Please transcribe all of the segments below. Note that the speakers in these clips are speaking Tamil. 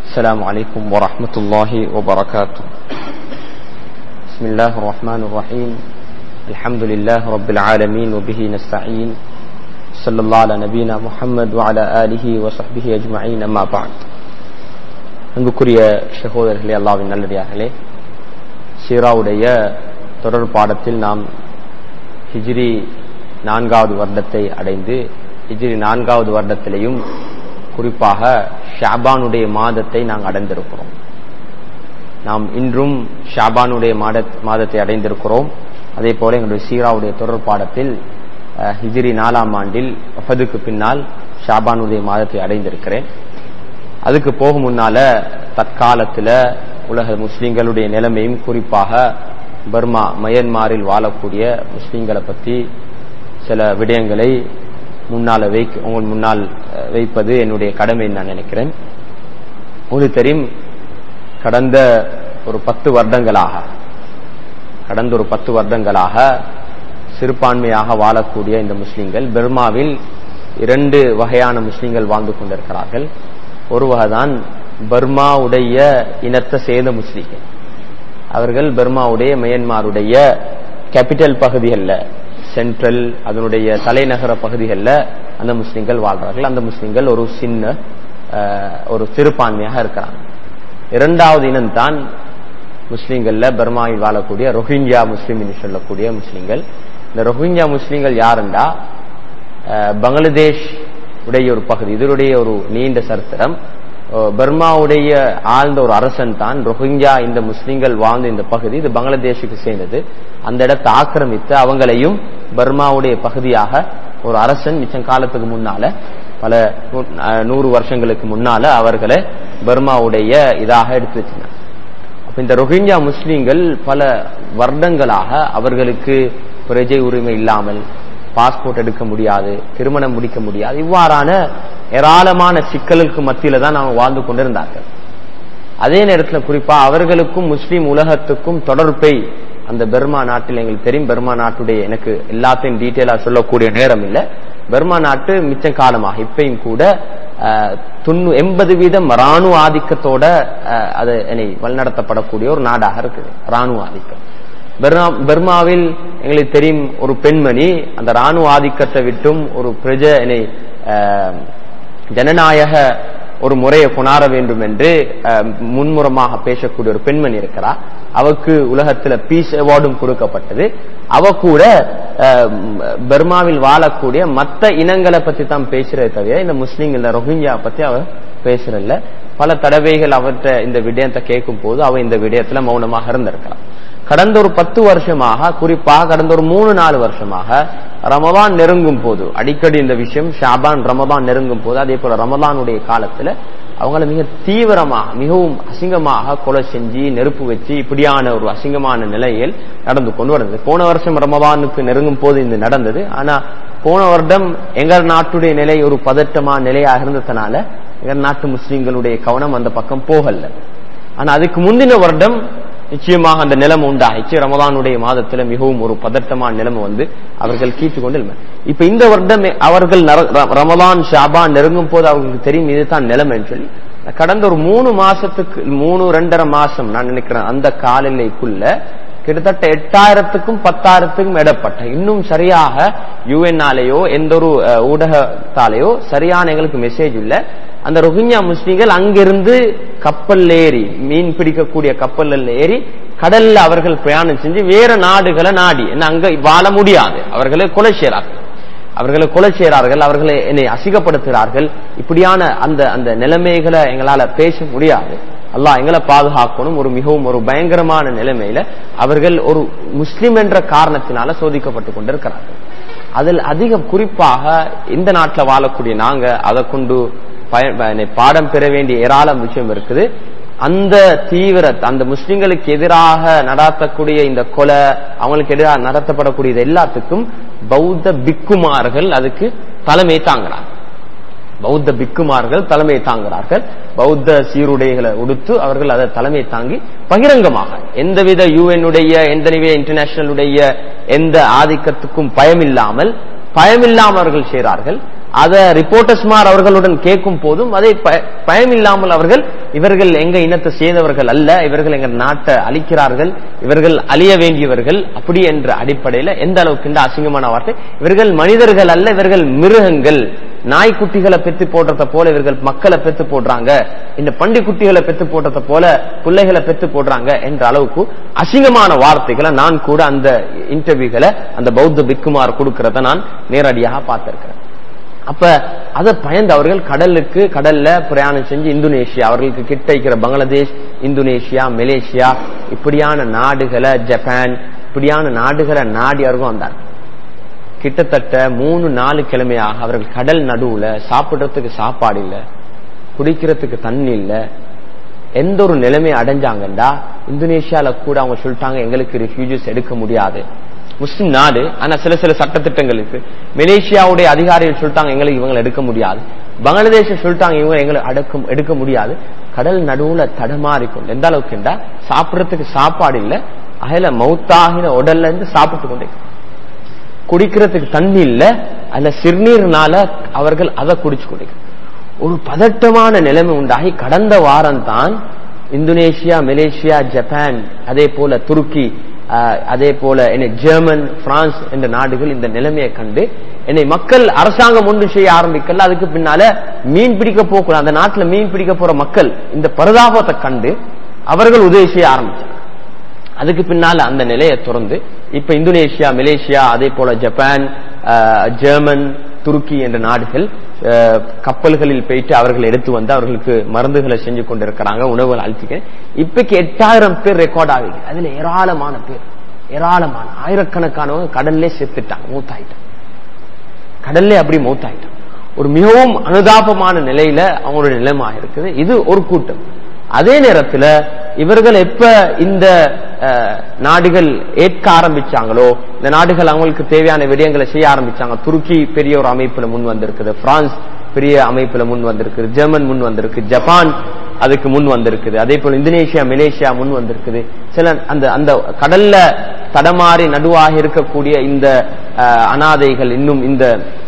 السلام عليكم ورحمة الله وبركاته بسم الله الرحمن الرحيم الحمد لله رب العالمين وبه نستعين صلى الله على نبينا محمد وعلى آله وصحبه أجمعين أما بعد அன்புக்குரிய சகோதரர்களே அல்லாவின் நல்லடியார்களே சீராவுடைய தொடர் பாடத்தில் நாம் ஹிஜ்ரி நான்காவது வருடத்தை அடைந்து ஹிஜ்ரி நான்காவது வருடத்திலையும் குறிப்பாக ஷாபானுடைய மாதத்தை நாங்கள் அடைந்திருக்கிறோம் நாம் இன்றும் ஷாபானுடைய மாத மாதத்தை அடைந்திருக்கிறோம் அதே போல எங்களுடைய சீராவுடைய தொடர் பாடத்தில் ஹிஜ்ரி நாலாம் ஆண்டில் வஃதுக்கு பின்னால் ஷாபானுடைய மாதத்தை அடைந்திருக்கிறேன் அதுக்கு போக முன்னால தற்காலத்தில் உலக முஸ்லிம்களுடைய நிலைமையும் குறிப்பாக பர்மா மயன்மாரில் வாழக்கூடிய முஸ்லிம்களை பற்றி சில விடயங்களை முன்னால வைக்க உங்கள் முன்னால் வைப்பது என்னுடைய கடமை நான் நினைக்கிறேன் உங்களுக்கு தெரியும் கடந்த ஒரு பத்து வருடங்களாக கடந்த ஒரு பத்து வருடங்களாக சிறுபான்மையாக வாழக்கூடிய இந்த முஸ்லிம்கள் பர்மாவில் இரண்டு வகையான முஸ்லிம்கள் வாழ்ந்து கொண்டிருக்கிறார்கள் ஒரு வகைதான் பர்மாவுடைய இனத்தை சேர்ந்த முஸ்லிம்கள் அவர்கள் பர்மாவுடைய மயன்மாருடைய கேபிட்டல் பகுதிகளில் சென்ட்ரல் அதனுடைய தலைநகர பகுதிகளில் அந்த முஸ்லிம்கள் வாழ்றார்கள் அந்த முஸ்லிம்கள் ஒரு சின்ன ஒரு சிறுபான்மையாக இருக்கிறாங்க இரண்டாவது இனம் தான் முஸ்லிம்கள்ல பர்மாவில் வாழக்கூடிய ரொஹிங்கியா முஸ்லீம் என்று சொல்லக்கூடிய முஸ்லிம்கள் இந்த ரொஹிங்கியா முஸ்லிம்கள் யாருண்டா பங்களாதேஷ் உடைய ஒரு பகுதி இதனுடைய ஒரு நீண்ட சரித்திரம் பர்மாவுடைய ஆழ்ந்த ஒரு அரசன் தான் ரொஹிங்கியா இந்த முஸ்லிம்கள் வாழ்ந்த இந்த பகுதி இது பங்களாதேஷுக்கு சேர்ந்தது அந்த இடத்தை ஆக்கிரமித்து அவங்களையும் பர்மாவுடைய பகுதியாக ஒரு அரசன் மிச்சம் காலத்துக்கு முன்னால பல நூறு வருஷங்களுக்கு முன்னால அவர்களை பர்மாவுடைய இதாக எடுத்து வச்சிருந்தாங்க அப்ப இந்த ரொஹிங்கியா முஸ்லீம்கள் பல வருடங்களாக அவர்களுக்கு பிரஜை உரிமை இல்லாமல் பாஸ்போர்ட் எடுக்க முடியாது திருமணம் முடிக்க முடியாது இவ்வாறான ஏராளமான சிக்கலுக்கு மத்தியில தான் அவங்க வாழ்ந்து கொண்டிருந்தார்கள் அதே நேரத்தில் குறிப்பா அவர்களுக்கும் முஸ்லீம் உலகத்துக்கும் தொடர்பை அந்த பெர்மா நாட்டில் எங்களுக்கு தெரியும் பெர்மா நாட்டுடைய எனக்கு எல்லாத்தையும் டீட்டெயிலா சொல்லக்கூடிய நேரம் இல்லை பெர்மா நாட்டு மிச்ச காலமாக இப்பயும் கூட தொண்ணூ எண்பது வீதம் ராணுவ ஆதிக்கத்தோட அது என்னை வழிநடத்தப்படக்கூடிய ஒரு நாடாக இருக்குது ராணுவ ஆதிக்கம் பர்மாவில் எங்களுக்கு தெரியும் ஒரு பெண்மணி அந்த ராணுவ ஆதிக்கத்தை விட்டும் ஒரு பிரஜ என்னை ஜனநாயக ஒரு முறையை கொண்டாட வேண்டும் என்று முன்முறமாக பேசக்கூடிய ஒரு பெண்மணி இருக்கிறார் அவக்கு உலகத்துல பீஸ் அவார்டும் கொடுக்கப்பட்டது அவ கூட பர்மாவில் வாழக்கூடிய மற்ற இனங்களை பத்தி தான் பேசுறதை தவிர இந்த முஸ்லீம்கள் ரொஹிங்கியா பத்தி அவ பேசுறதில்ல பல தடவைகள் அவற்றை இந்த விடயத்தை கேட்கும் போது அவ இந்த விடயத்துல மௌனமாக இருந்திருக்கலாம் கடந்த ஒரு பத்து வருஷமாக குறிப்பாக கடந்த ஒரு மூணு நாலு வருஷமாக ரமதான் நெருங்கும் போது அடிக்கடி இந்த விஷயம் ஷாபான் ரமதான் நெருங்கும் போது அதே போல ரமதானுடைய காலத்துல அவங்கள மிக தீவிரமாக மிகவும் அசிங்கமாக கொலை செஞ்சு நெருப்பு வச்சு இப்படியான ஒரு அசிங்கமான நிலையில் நடந்து கொண்டு வருது போன வருஷம் ரமதானுக்கு நெருங்கும் போது இது நடந்தது ஆனா போன வருடம் எங்கள் நாட்டுடைய நிலை ஒரு பதட்டமான நிலையாக இருந்ததுனால எங்கள் நாட்டு முஸ்லீம்களுடைய கவனம் அந்த பக்கம் போகல ஆனா அதுக்கு முந்தின வருடம் நிச்சயமாக அந்த நிலைமை உண்டாயிச்சு ரமதானுடைய மாதத்துல மிகவும் ஒரு பதட்டமான நிலைமை வந்து அவர்கள் கீட்டு கொண்டு இப்ப இந்த வருடம் அவர்கள் ரமதான் ஷாபான் நெருங்கும் போது அவர்களுக்கு தெரியும் இதுதான் நிலைமைன்னு சொல்லி கடந்த ஒரு மூணு மாசத்துக்கு மூணு ரெண்டரை மாசம் நான் நினைக்கிறேன் அந்த காலநிலைக்குள்ள கிட்டத்தட்ட எட்டாயிரத்துக்கும் பத்தாயிரத்துக்கும் இடப்பட்ட இன்னும் சரியாக யுஎன்னாலேயோ எந்த ஒரு ஊடகத்தாலேயோ சரியான எங்களுக்கு மெசேஜ் இல்லை அந்த ரொஹிங்கியா முஸ்லீம்கள் அங்கிருந்து கப்பல் ஏறி மீன் பிடிக்கக்கூடிய கப்பல் ஏறி கடல்ல அவர்கள் பிரயாணம் செஞ்சு வேற நாடுகளை நாடி என்ன அங்க வாழ முடியாது அவர்களை கொலை செய்யறார்கள் அவர்களை கொலை செய்யறார்கள் அவர்களை என்னை அசிகப்படுத்துகிறார்கள் இப்படியான அந்த அந்த நிலைமைகளை எங்களால பேச முடியாது அல்லாஹ் எங்களை பாதுகாக்கணும் ஒரு மிகவும் ஒரு பயங்கரமான நிலைமையில அவர்கள் ஒரு முஸ்லிம் என்ற காரணத்தினால சோதிக்கப்பட்டு கொண்டிருக்கிறார்கள் அதில் அதிகம் குறிப்பாக இந்த நாட்டில் வாழக்கூடிய நாங்க அதை கொண்டு பாடம் பெற வேண்டிய ஏராளம் விஷயம் இருக்குது அந்த தீவிர அந்த முஸ்லிம்களுக்கு எதிராக நடத்தக்கூடிய இந்த கொலை அவங்களுக்கு எதிராக நடத்தப்படக்கூடிய இது எல்லாத்துக்கும் பௌத்த பிக்குமார்கள் அதுக்கு தலைமை தாங்குறாங்க பௌத்த பிக்குமார்கள் தலைமை தாங்குகிறார்கள் பௌத்த சீருடைகளை உடுத்து அவர்கள் அதை தலைமை தாங்கி பகிரங்கமாக எந்தவித யுஎன்னுடைய எந்தவித இன்டர்நேஷனலுடைய எந்த ஆதிக்கத்துக்கும் பயமில்லாமல் பயமில்லாமல் அவர்கள் செய்கிறார்கள் அத ரிப்போர்ட்டர்ஸ்மார் அவர்களுடன் கேட்கும் போதும் அதை ப- பயமில்லாமல் அவர்கள் இவர்கள் எங்க இனத்தை சேர்ந்தவர்கள் அல்ல இவர்கள் எங்க நாட்டை அழிக்கிறார்கள் இவர்கள் அழிய வேண்டியவர்கள் அப்படி என்ற அடிப்படையில எந்த அளவுக்கு இந்த அசிங்கமான வார்த்தை இவர்கள் மனிதர்கள் அல்ல இவர்கள் மிருகங்கள் நாய்க்குட்டிகளை பெத்து போடுறத போல இவர்கள் மக்களை பெத்து போடுறாங்க இந்த பண்டி குட்டிகளை பெத்து போடுறத போல பிள்ளைகளை பெத்து போடுறாங்க என்ற அளவுக்கு அசிங்கமான வார்த்தைகளை நான் கூட அந்த இன்டர்வியூகளை அந்த பௌத்த பிக்குமார் கொடுக்கறத நான் நேரடியாக பார்த்திருக்கிறேன் அப்ப அதை பயந்து அவர்கள் கடலுக்கு கடல்ல பிரயாணம் செஞ்சு இந்தோனேஷியா அவர்களுக்கு கிட்ட இருக்கிற பங்களாதேஷ் இந்தோனேஷியா மலேசியா இப்படியான நாடுகளை ஜப்பான் இப்படியான நாடுகளை நாடி அவர்கள் வந்தார் கிட்டத்தட்ட மூணு நாலு கிழமையாக அவர்கள் கடல் நடுவுல சாப்பிடுறதுக்கு சாப்பாடு இல்ல குடிக்கிறதுக்கு தண்ணி இல்ல எந்த ஒரு நிலைமை அடைஞ்சாங்கண்டா இந்தோனேஷியால கூட அவங்க சொல்லிட்டாங்க எங்களுக்கு ரிஃப்யூஜிஸ் எடுக்க முடியாது முஸ்லிம் நாடு ஆனா சில சில சட்டத்திட்டங்கள் இருக்கு மலேசியாவுடைய அதிகாரிகள் சொல்லிட்டாங்க எங்களுக்கு இவங்களை எடுக்க முடியாது பங்களாதேஷ சொல்லிட்டாங்க இவங்க எங்களை அடக்க எடுக்க முடியாது கடல் நடுவுல தடமாறிக்கொண்டு எந்த அளவுக்குண்டா சாப்பிடுறதுக்கு சாப்பாடு இல்ல அதுல மௌத்தாகின உடல்ல இருந்து சாப்பிட்டு கொண்டே குடிக்கிறதுக்கு தண்ணி இல்ல அதுல சிறுநீர்னால அவர்கள் அதை குடிச்சு குடிக்க ஒரு பதட்டமான நிலைமை உண்டாகி கடந்த வாரம் தான் இந்தோனேஷியா மலேசியா ஜப்பான் அதே போல துருக்கி ஆஹ், அதே போல என்ன ஜெர்மன் பிரான்ஸ் என்ற நாடுகள் இந்த நிலைமையை கண்டு என்னை மக்கள் அரசாங்கம் ஒன்று செய்ய ஆரம்பிக்கல அதுக்கு பின்னால மீன் பிடிக்க போகக்கூடாது அந்த நாட்டுல மீன் பிடிக்க போற மக்கள் இந்த பரிதாபத்தை கண்டு அவர்கள் உதவி செய்ய ஆரம்பிச்சாங்க அதுக்கு பின்னால அந்த நிலையை தொடர்ந்து இப்ப இந்தோனேஷியா மலேசியா அதே போல ஜப்பான் அஹ், ஜெர்மன் துருக்கி என்ற நாடுகள் அஹ், கப்பல்களில் போயிட்டு அவர்கள் எடுத்து வந்து அவர்களுக்கு மருந்துகளை செஞ்சு கொண்டிருக்கிறாங்க உணவுகள் அழிச்சிக்க இப்பக்கு எட்டாயிரம் பேர் ரெக்கார்ட் ஆகுது அதுல ஏராளமான பேர் ஏராளமான ஆயிரக்கணக்கானவங்க கடல்லே செத்துட்டாங்க மூத்தாயிட்டாங்க கடல்லே அப்படி மூத்தாயிட்டாங்க ஒரு மிகவும் அனுதாபமான நிலையில அவங்களுடைய நிலைமை இருக்குது இது ஒரு கூட்டம் அதே நேரத்துல இவர்கள் எப்ப இந்த அஹ், நாடுகள் ஏற்க ஆரம்பிச்சாங்களோ இந்த நாடுகள் அவங்களுக்கு தேவையான விடயங்களை செய்ய ஆரம்பிச்சாங்க துருக்கி பெரிய ஒரு அமைப்புல முன் வந்திருக்குது பிரான்ஸ் பெரிய அமைப்புல முன் வந்திருக்குது ஜெர்மன் முன் வந்திருக்கு ஜப்பான் அதுக்கு முன் வந்திருக்குது அதே போல இந்தோனேஷியா மலேசியா முன் வந்திருக்குது சில அந்த அந்த கடல்ல தடமாறி நடுவாக இருக்கக்கூடிய இந்த அஹ், அனாதைகள் இன்னும் இந்த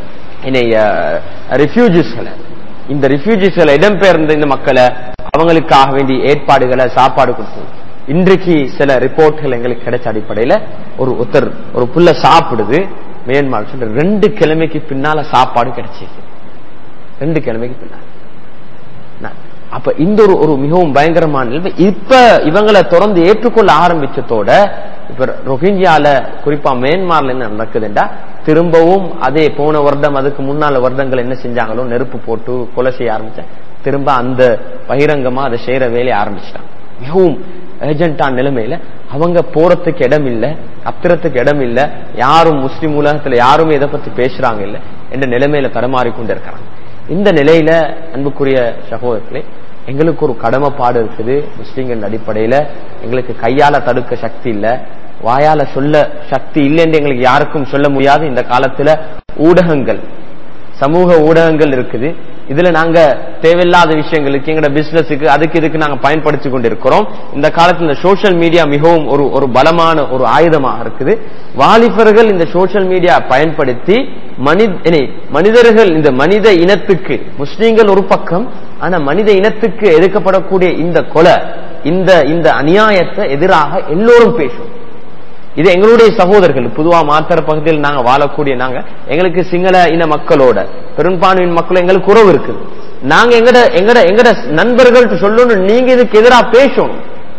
ரிஃப்யூஜிஸ்களை இந்த ரிஃப்யூஜிஸ்களை இடம்பெயர்ந்த இந்த மக்களை அவங்களுக்காக வேண்டிய ஏற்பாடுகளை சாப்பாடு கொடுத்தோம் இன்றைக்கு சில ரிப்போர்ட்கள் எங்களுக்கு கிடைச்ச அடிப்படையில ஒரு ஒருத்தர் ஒரு புள்ள சாப்பிடுது மியான்மர் சொல்ற ரெண்டு கிழமைக்கு பின்னால சாப்பாடு கிடைச்சிருக்கு ரெண்டு கிழமைக்கு பின்னால நான் அப்ப இந்த ஒரு ஒரு மிகவும் பயங்கரமான நிலைமை இப்ப இவங்களை தொடர்ந்து ஏற்றுக்கொள்ள ஆரம்பிச்சதோட இப்ப ரோஹிங்கியால குறிப்பா மியான்மார்ல என்ன நடக்குதுண்டா திரும்பவும் அதே போன வருடம் அதுக்கு முன்னால வருடங்கள் என்ன செஞ்சாங்களோ நெருப்பு போட்டு கொலை செய்ய ஆரம்பிச்சாங்க திரும்ப அந்த பகிரங்கமா அதை செய்யற வேலையை ஆரம்பிச்சிட்டாங்க மிகவும் ஏஜென்டான நிலைமையில அவங்க போறதுக்கு இடம் இல்ல கத்துறதுக்கு இடம் இல்ல யாரும் முஸ்லிம் உலகத்துல யாருமே இதை பத்தி பேசுறாங்க இல்ல என்ற நிலைமையில தடமாறி கொண்டு இருக்கிறாங்க இந்த நிலையில அன்புக்குரிய சகோதரர்களே எங்களுக்கு ஒரு கடமைப்பாடு இருக்குது முஸ்லிம்கள் அடிப்படையில எங்களுக்கு கையால தடுக்க சக்தி இல்ல வாயால சொல்ல சக்தி இல்லைன்னு எங்களுக்கு யாருக்கும் சொல்ல முடியாது இந்த காலத்துல ஊடகங்கள் சமூக ஊடகங்கள் இருக்குது இதுல நாங்க தேவையில்லாத விஷயங்களுக்கு எங்களோட பிசினஸுக்கு அதுக்கு இதுக்கு நாங்க பயன்படுத்தி கொண்டிருக்கிறோம் இந்த காலத்துல இந்த சோஷியல் மீடியா மிகவும் ஒரு ஒரு பலமான ஒரு ஆயுதமாக இருக்குது வாலிபர்கள் இந்த சோஷியல் மீடியா பயன்படுத்தி மனித மனிதர்கள் இந்த மனித இனத்துக்கு முஸ்லீம்கள் ஒரு பக்கம் ஆனா மனித இனத்துக்கு எதிர்க்கப்படக்கூடிய இந்த கொலை இந்த இந்த அநியாயத்தை எதிராக எல்லோரும் பேசும் இது எங்களுடைய சகோதரர்கள் பொதுவா மாத்தர பகுதியில் நாங்க வாழக்கூடிய நாங்க எங்களுக்கு சிங்கள இன மக்களோட பெரும்பான்மையின் மக்கள் எங்களுக்கு உறவு இருக்குது நாங்க எங்கட எங்கட எங்கட நண்பர்கள்ட்ட சொல்லணும் நீங்க இதுக்கு எதிராக பேசணும்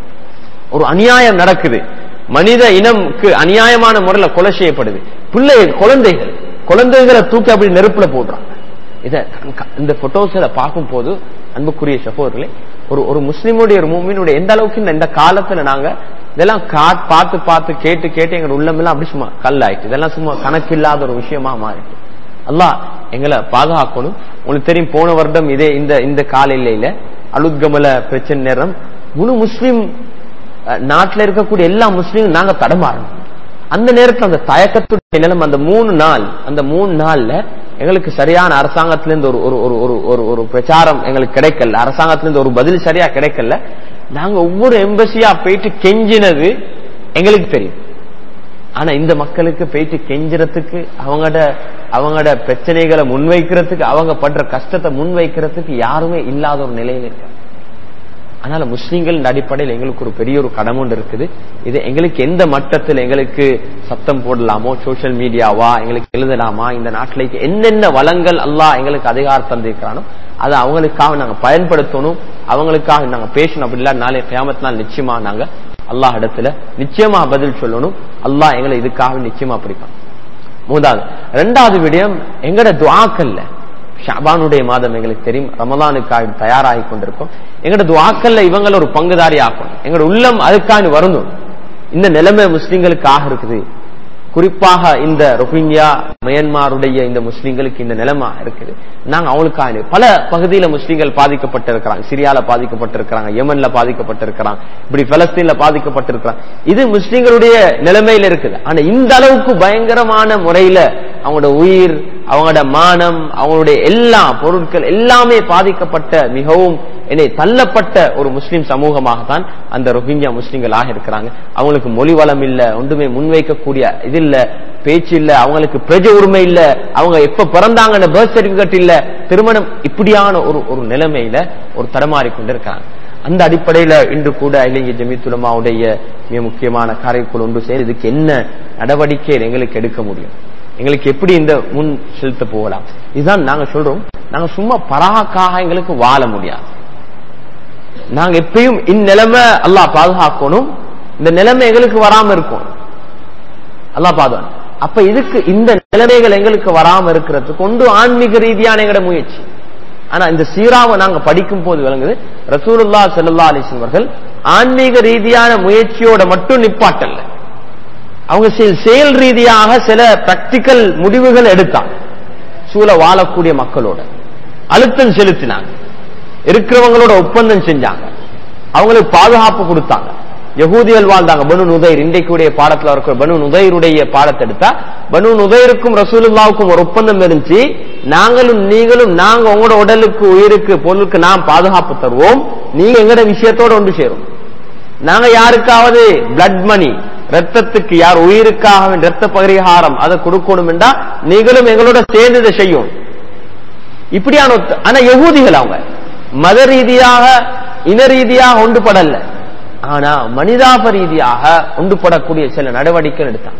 ஒரு அநியாயம் நடக்குது மனித இனம்க்கு அநியாயமான முறையில கொலை செய்யப்படுது பிள்ளைகள் குழந்தைகள் குழந்தைகளை தூக்கி அப்படி நெருப்புல போடுறாங்க இத இந்த போட்டோஸ்ல பார்க்கும் போது அன்புக்குரிய சகோதரர்களே ஒரு ஒரு முஸ்லிமுடைய ஒரு மூமினுடைய எந்த அளவுக்கு இந்த இந்த காலத்துல நாங்க இதெல்லாம் கா- பார்த்து பார்த்து கேட்டு கேட்டு எங்க உள்ளமெல்லாம் அப்படி சும்மா கல்லாயிட்டு இதெல்லாம் சும்மா கணக்கில்லாத ஒரு விஷயமா மாறிட்டு அல்லாஹ் எங்களை பாதுகாக்கணும் உங்களுக்கு தெரியும் போன வருடம் இதே இந்த இந்த காலையில அலுத்கமல பிரச்சனை நேரம் முழு முஸ்லிம் அஹ், நாட்டுல இருக்கக்கூடிய எல்லா முஸ்லீமும் நாங்க தடமாறணும் அந்த நேரத்துல அந்த தயக்கத்துடைய நிலம் அந்த மூணு நாள் அந்த மூணு நாள்ல எங்களுக்கு சரியான அரசாங்கத்திலிருந்து ஒரு ஒரு ஒரு ஒரு ஒரு ஒரு பிரச்சாரம் எங்களுக்கு கிடைக்கல அரசாங்கத்திலிருந்து ஒரு பதில் சரியா கிடைக்கல நாங்க ஒவ்வொரு எம்பசியா போயிட்டு கெஞ்சினது எங்களுக்கு தெரியும் ஆனா இந்த மக்களுக்கு போயிட்டு கெஞ்சுறதுக்கு அவங்களோட அவங்களோட பிரச்சனைகளை முன்வைக்கிறதுக்கு அவங்க படுற கஷ்டத்தை முன்வைக்கிறதுக்கு யாருமே இல்லாத ஒரு நிலையில இருக்க அதனால முஸ்லீம்கள் அடிப்படையில் எங்களுக்கு ஒரு பெரிய ஒரு கடமை ஒன்று இருக்குது இது எங்களுக்கு எந்த மட்டத்தில் எங்களுக்கு சத்தம் போடலாமோ சோசியல் மீடியாவா எங்களுக்கு எழுதலாமா இந்த நாட்டில் என்னென்ன வளங்கள் அல்லாஹ் எங்களுக்கு அதிகாரம் தந்திருக்கிறானோ அதை அவங்களுக்காக நாங்க பயன்படுத்தணும் அவங்களுக்காக நாங்க பேசணும் அப்படி இல்ல நாளை கியாமத் நாள் நிச்சயமா நாங்க அல்லாஹ் இடத்துல நிச்சயமா பதில் சொல்லணும் அல்லாஹ் எங்களை இதுக்காக நிச்சயமா பிடிக்கும் மூன்றாவது ரெண்டாவது விடயம் எங்கட துவாக்கல்ல ஷாபானுடைய மாதம் எங்களுக்கு தெரியும் ரமலானுக்காக தயாராகி கொண்டிருக்கும் எங்கட துவாக்கல்ல இவங்கள ஒரு பங்குதாரி ஆக்கணும் எங்களோட உள்ளம் அதுக்காக வரணும் இந்த நிலைமை முஸ்லிம்களுக்காக இருக்குது குறிப்பாக இந்த ரொஹிங்கியா மயன்மாருடைய இந்த முஸ்லிம்களுக்கு இந்த நிலைமை இருக்குது நாங்க அவங்களுக்காக பல பகுதியில முஸ்லிம்கள் பாதிக்கப்பட்டிருக்கிறாங்க சிரியால பாதிக்கப்பட்டிருக்கிறாங்க யமன்ல பாதிக்கப்பட்டிருக்கிறாங்க இப்படி பலஸ்தீன்ல பாதிக்கப்பட்டிருக்கிறாங்க இது முஸ்லிம்களுடைய நிலைமையில இருக்குது ஆனா இந்த அளவுக்கு பயங்கரமான முறையில அவங்களோட உயிர் அவங்களோட மானம் அவங்களுடைய எல்லா பொருட்கள் எல்லாமே பாதிக்கப்பட்ட மிகவும் என்னை தள்ளப்பட்ட ஒரு முஸ்லிம் சமூகமாகத்தான் அந்த ரொஹிங்கியா முஸ்லிம்களாக இருக்கிறாங்க அவங்களுக்கு மொழி வளம் இல்ல ஒன்றுமே முன்வைக்கக்கூடிய இது இல்ல பேச்சு இல்ல அவங்களுக்கு பிரஜ உரிமை இல்ல அவங்க எப்ப பிறந்தாங்கன்னு பர்த் சர்டிபிகேட் இல்ல திருமணம் இப்படியான ஒரு ஒரு நிலைமையில ஒரு தடமாறி கொண்டிருக்காங்க அந்த அடிப்படையில இன்று கூட இலங்கை ஜமித்துலமாவுடைய மிக முக்கியமான காரைக்குள் ஒன்று சேர்ந்து இதுக்கு என்ன நடவடிக்கை எங்களுக்கு எடுக்க முடியும் எங்களுக்கு எப்படி இந்த முன் செலுத்த போகலாம் இதுதான் நாங்க சொல்றோம் நாங்க சும்மா பராக்காக எங்களுக்கு வாழ முடியாது நாங்க எப்பயும் இந்நிலைமை அல்லாஹ் பாதுகாக்கணும் இந்த நிலைமை எங்களுக்கு வராம இருக்கும் அல்லாஹ் பாதுகாக்கணும் அப்ப இதுக்கு இந்த நிலைமைகள் எங்களுக்கு வராம இருக்கிறது கொண்டு ஆன்மீக ரீதியான எங்கட முயற்சி ஆனா இந்த சீராவை நாங்க படிக்கும் போது விளங்குது ரசூலுல்லா செல்லா அலிஸ்லம் அவர்கள் ஆன்மீக ரீதியான முயற்சியோட மட்டும் நிப்பாட்டல்ல அவங்க செயல் ரீதியாக சில பிராக்டிக்கல் முடிவுகள் எடுத்தாங்க சூழ வாழக்கூடிய மக்களோட அழுத்தம் செலுத்தினாங்க இருக்கிறவங்களோட ஒப்பந்தம் செஞ்சாங்க அவங்களுக்கு பாதுகாப்பு கொடுத்தாங்க யகூதிகள் வாழ்ந்தாங்க பனு நுதைர் இன்றைக்குடைய பாடத்துல இருக்கிற பனு நுதைருடைய பாடத்தை எடுத்தா பனு நுதைருக்கும் ரசூலுல்லாவுக்கும் ஒரு ஒப்பந்தம் இருந்துச்சு நாங்களும் நீங்களும் நாங்க உங்களோட உடலுக்கு உயிருக்கு பொருளுக்கு நாம் பாதுகாப்பு தருவோம் நீங்க எங்கட விஷயத்தோட ஒன்று சேரும் நாங்க யாருக்காவது பிளட் மணி ரத்தத்துக்கு யார் உயிருக்காக ரத்த பரிகாரம் அதை கொடுக்கணும் என்றா நீங்களும் எங்களோட சேர்ந்து இதை செய்யும் இப்படியான ஆனா யகூதிகள் அவங்க மத ரீதியாக இன ரீதியாக ஒன்றுபடல ஆனா மனிதாப ரீதியாக ஒன்றுபடக்கூடிய சில நடவடிக்கைகள் எடுத்தாங்க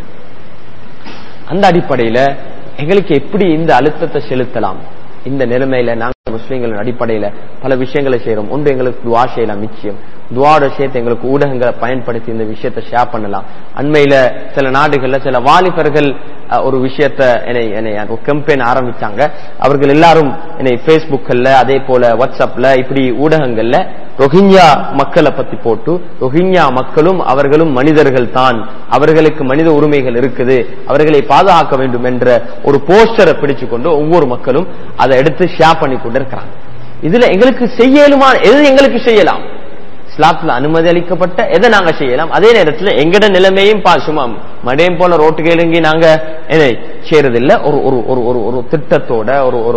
அந்த அடிப்படையில எங்களுக்கு எப்படி இந்த அழுத்தத்தை செலுத்தலாம் இந்த நிலைமையில நாங்க முஸ்லீம்களின் அடிப்படையில பல விஷயங்களை செய்யறோம் ஒன்று எங்களுக்கு துவா செய்யலாம் நிச்சயம் துவாட சேர்த்து எங்களுக்கு ஊடகங்களை பயன்படுத்தி இந்த விஷயத்தை ஷேர் பண்ணலாம் அண்மையில சில நாடுகள்ல சில வாலிபர்கள் ஒரு விஷயத்த என்னை என்னை கம்பெயின் ஆரம்பிச்சாங்க அவர்கள் எல்லாரும் என்னை பேஸ்புக்கல்ல அதே போல வாட்ஸ்அப்ல இப்படி ஊடகங்கள்ல ரொஹிங்யா மக்களை பத்தி போட்டு ரொஹிங்யா மக்களும் அவர்களும் மனிதர்கள் தான் அவர்களுக்கு மனித உரிமைகள் இருக்குது அவர்களை பாதுகாக்க வேண்டும் என்ற ஒரு போஸ்டரை பிடிச்சு கொண்டு ஒவ்வொரு மக்களும் அதை எடுத்து ஷேர் பண்ணி கொண்டு இருக்கிறாங்க இதுல எங்களுக்கு செய்யலுமா எது எங்களுக்கு செய்யலாம் இஸ்லாத்துல அனுமதி அளிக்கப்பட்ட எதை நாங்க செய்யலாம் அதே நேரத்தில் எங்கட நிலைமையும் சும்மா மடையம் போல ரோட்டுக்கு இறங்கி நாங்க செய்யறதில்ல ஒரு ஒரு ஒரு ஒரு ஒரு திட்டத்தோட ஒரு ஒரு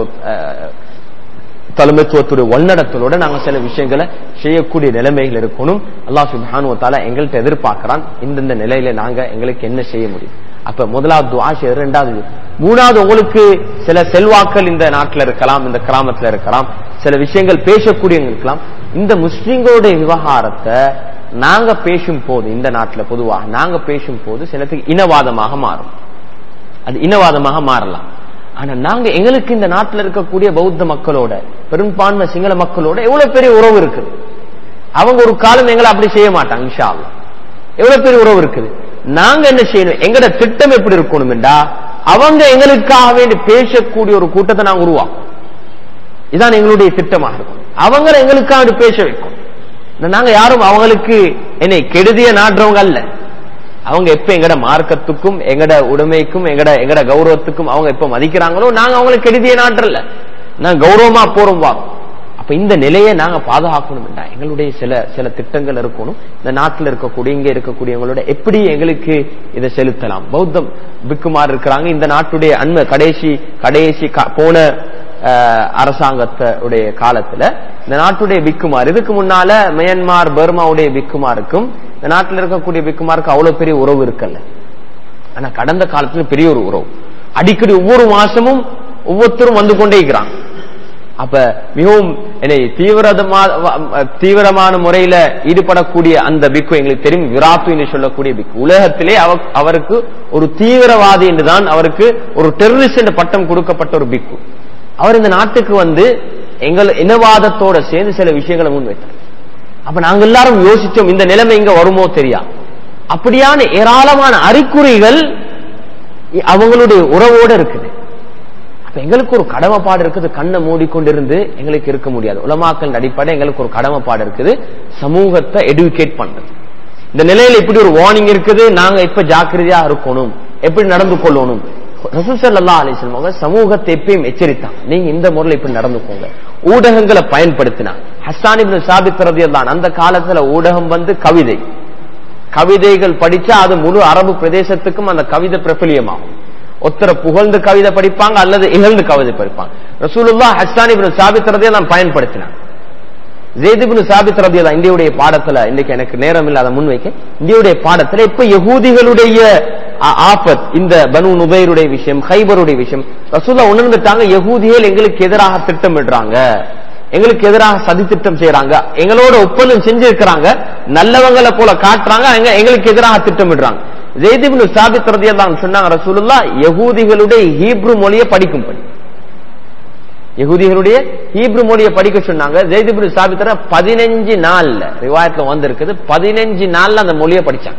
தலைமைத்துவத்துடைய வல்நடத்தலோட நாங்க சில விஷயங்களை செய்யக்கூடிய நிலைமைகள் இருக்கணும் அல்லாஹ் சுபானுவத்தால எங்கள்கிட்ட எதிர்பார்க்கிறான் இந்தந்த நிலையில நாங்க எங்களுக்கு என்ன செய்ய முடியும் அப்ப முதலாவது துவா செய்ய ரெண்டாவது மூணாவது உங்களுக்கு சில செல்வாக்கள் இந்த நாட்டில் இருக்கலாம் இந்த கிராமத்துல இருக்கலாம் சில விஷயங்கள் பேசக்கூடியவங்க இருக்கலாம் இந்த முஸ்லிம்களுடைய விவகாரத்தை நாங்க பேசும் போது இந்த நாட்டில் பொதுவாக நாங்க பேசும் போது சிலத்துக்கு இனவாதமாக மாறும் அது இனவாதமாக மாறலாம் ஆனா நாங்க எங்களுக்கு இந்த நாட்டில் இருக்கக்கூடிய பௌத்த மக்களோட பெரும்பான்மை சிங்கள மக்களோட எவ்வளவு பெரிய உறவு இருக்குது அவங்க ஒரு காலம் எங்களை அப்படி செய்ய மாட்டாங்க இன்ஷா எவ்வளவு பெரிய உறவு இருக்குது நாங்க என்ன செய்யணும் எங்கட திட்டம் எப்படி இருக்கணும் என்றா அவங்க எங்களுக்காக வேண்டி பேசக்கூடிய ஒரு கூட்டத்தை நாங்க உருவாக்கும் இதான் எங்களுடைய திட்டமாக இருக்கும் அவங்க எங்களுக்காக பேச வைக்கும் நாங்க யாரும் அவங்களுக்கு என்னை கெடுதிய நாடுறவங்க அல்ல அவங்க எப்ப எங்கட மார்க்கத்துக்கும் எங்கட உடைமைக்கும் எங்கட எங்கட கௌரவத்துக்கும் அவங்க எப்ப மதிக்கிறாங்களோ நாங்க அவங்களுக்கு கெடுதிய நாட்டுல நான் கௌரவமா போறோம் வா அப்ப இந்த நிலையை நாங்க பாதுகாக்கணும் எங்களுடைய சில சில திட்டங்கள் இருக்கணும் இந்த நாட்டில் இருக்கக்கூடிய இங்க இருக்கக்கூடியவங்களோட எப்படி எங்களுக்கு இதை செலுத்தலாம் பௌத்தம் பிக்குமார் இருக்கிறாங்க இந்த நாட்டுடைய அண்மை கடைசி கடைசி போன அரசாங்கத்துடைய காலத்துல இந்த நாட்டுடைய பிக்குமார் இதுக்கு முன்னால மியன்மார் பர்மாவுடைய பிக்குமாருக்கும் இந்த நாட்டில் இருக்கக்கூடிய பிக்குமாருக்கு அவ்வளவு பெரிய உறவு இருக்கல்ல ஆனா கடந்த காலத்துல பெரிய ஒரு உறவு அடிக்கடி ஒவ்வொரு மாசமும் ஒவ்வொருத்தரும் வந்து கொண்டே இருக்கிறாங்க அப்ப மிகவும் என்னை தீவிரமா தீவிரமான முறையில ஈடுபடக்கூடிய அந்த பிக்கு எங்களுக்கு தெரியும் விராத்து என்று சொல்லக்கூடிய பிக்கு உலகத்திலே அவ- அவருக்கு ஒரு தீவிரவாதி என்றுதான் அவருக்கு ஒரு டெரரிஸ்ட் என்ற பட்டம் கொடுக்கப்பட்ட ஒரு பிக்கு அவர் இந்த நாட்டுக்கு வந்து எங்கள் இனவாதத்தோட சேர்ந்து சில விஷயங்களை முன்வைத்தார் அப்ப நாங்க எல்லாரும் யோசிச்சோம் இந்த நிலைமை இங்க வருமோ தெரியா அப்படியான ஏராளமான அறிகுறிகள் அவங்களுடைய உறவோட இருக்குது அப்ப எங்களுக்கு ஒரு கடமைப்பாடு இருக்குது கண்ணை மூடிக்கொண்டிருந்து எங்களுக்கு இருக்க முடியாது உலமாக்கள் அடிப்படை எங்களுக்கு ஒரு கடமைப்பாடு இருக்குது சமூகத்தை எடுக்கேட் பண்றது இந்த நிலையில இப்படி ஒரு வார்னிங் இருக்குது நாங்க இப்ப ஜாக்கிரதையா இருக்கணும் எப்படி நடந்து கொள்ளணும் ரசூல் ஸல்லல்லாஹு அலைஹி வஸல்லம் அவங்க சமூகத்தை எப்பயும் எச்சரித்தாங்க நீங்க இந்த முறையில் இப்படி நடந்துக்கோங்க ஊடகங்களை பயன்படுத்தினா ஹஸ்ஸான் இப்னு சாபித் ரலியல்லாஹு அந்த காலத்துல ஊடகம் வந்து கவிதை கவிதைகள் படிச்சா அது முழு அரபு பிரதேசத்துக்கும் அந்த கவிதை பிரபலியமாகும் ஒருத்தரை புகழ்ந்து கவிதை படிப்பாங்க அல்லது இகழ்ந்து கவிதை படிப்பாங்க ரசூலுல்லாஹ் ஹஸ்ஸான் இப்னு சாபித் ரலியல்லாஹு பயன்படுத்தினாங்க ஜெய்திபின் சாபித் ரபியதா இந்தியுடைய பாடத்துல இன்னைக்கு எனக்கு நேரம் இல்லாத முன்வைக்க இந்தியுடைய பாடத்துல இப்ப யகூதிகளுடைய ஆ- ஆபத் இந்த பனு நுபைருடைய விஷயம் ஹைபருடைய விஷயம் ரசூல்லா உணர்ந்துட்டாங்க யகூதிகள் எங்களுக்கு எதிராக திட்டமிடுறாங்க எங்களுக்கு எதிராக சதி திட்டம் செய்யறாங்க எங்களோட ஒப்பந்தம் செஞ்சிருக்கிறாங்க நல்லவங்களை போல காட்டுறாங்க எங்க- எங்களுக்கு எதிராக திட்டமிடுறாங்க ஜெய்திபின் சாபித் ரதியல்லாஹு சொன்னாங்க ரசூலுல்லாஹ் யகூதிகளுடைய ஹீப்ரு மொழியை படிக்கும்படி யகுதிகளுடைய ஹீப்ரு மொழியை படிக்க சொன்னாங்க ஜெய்திபுரி சாபித்தர பதினஞ்சு நாள்ல ரிவாயத்துல வந்திருக்குது பதினஞ்சு நாள்ல அந்த மொழியை படிச்சாங்க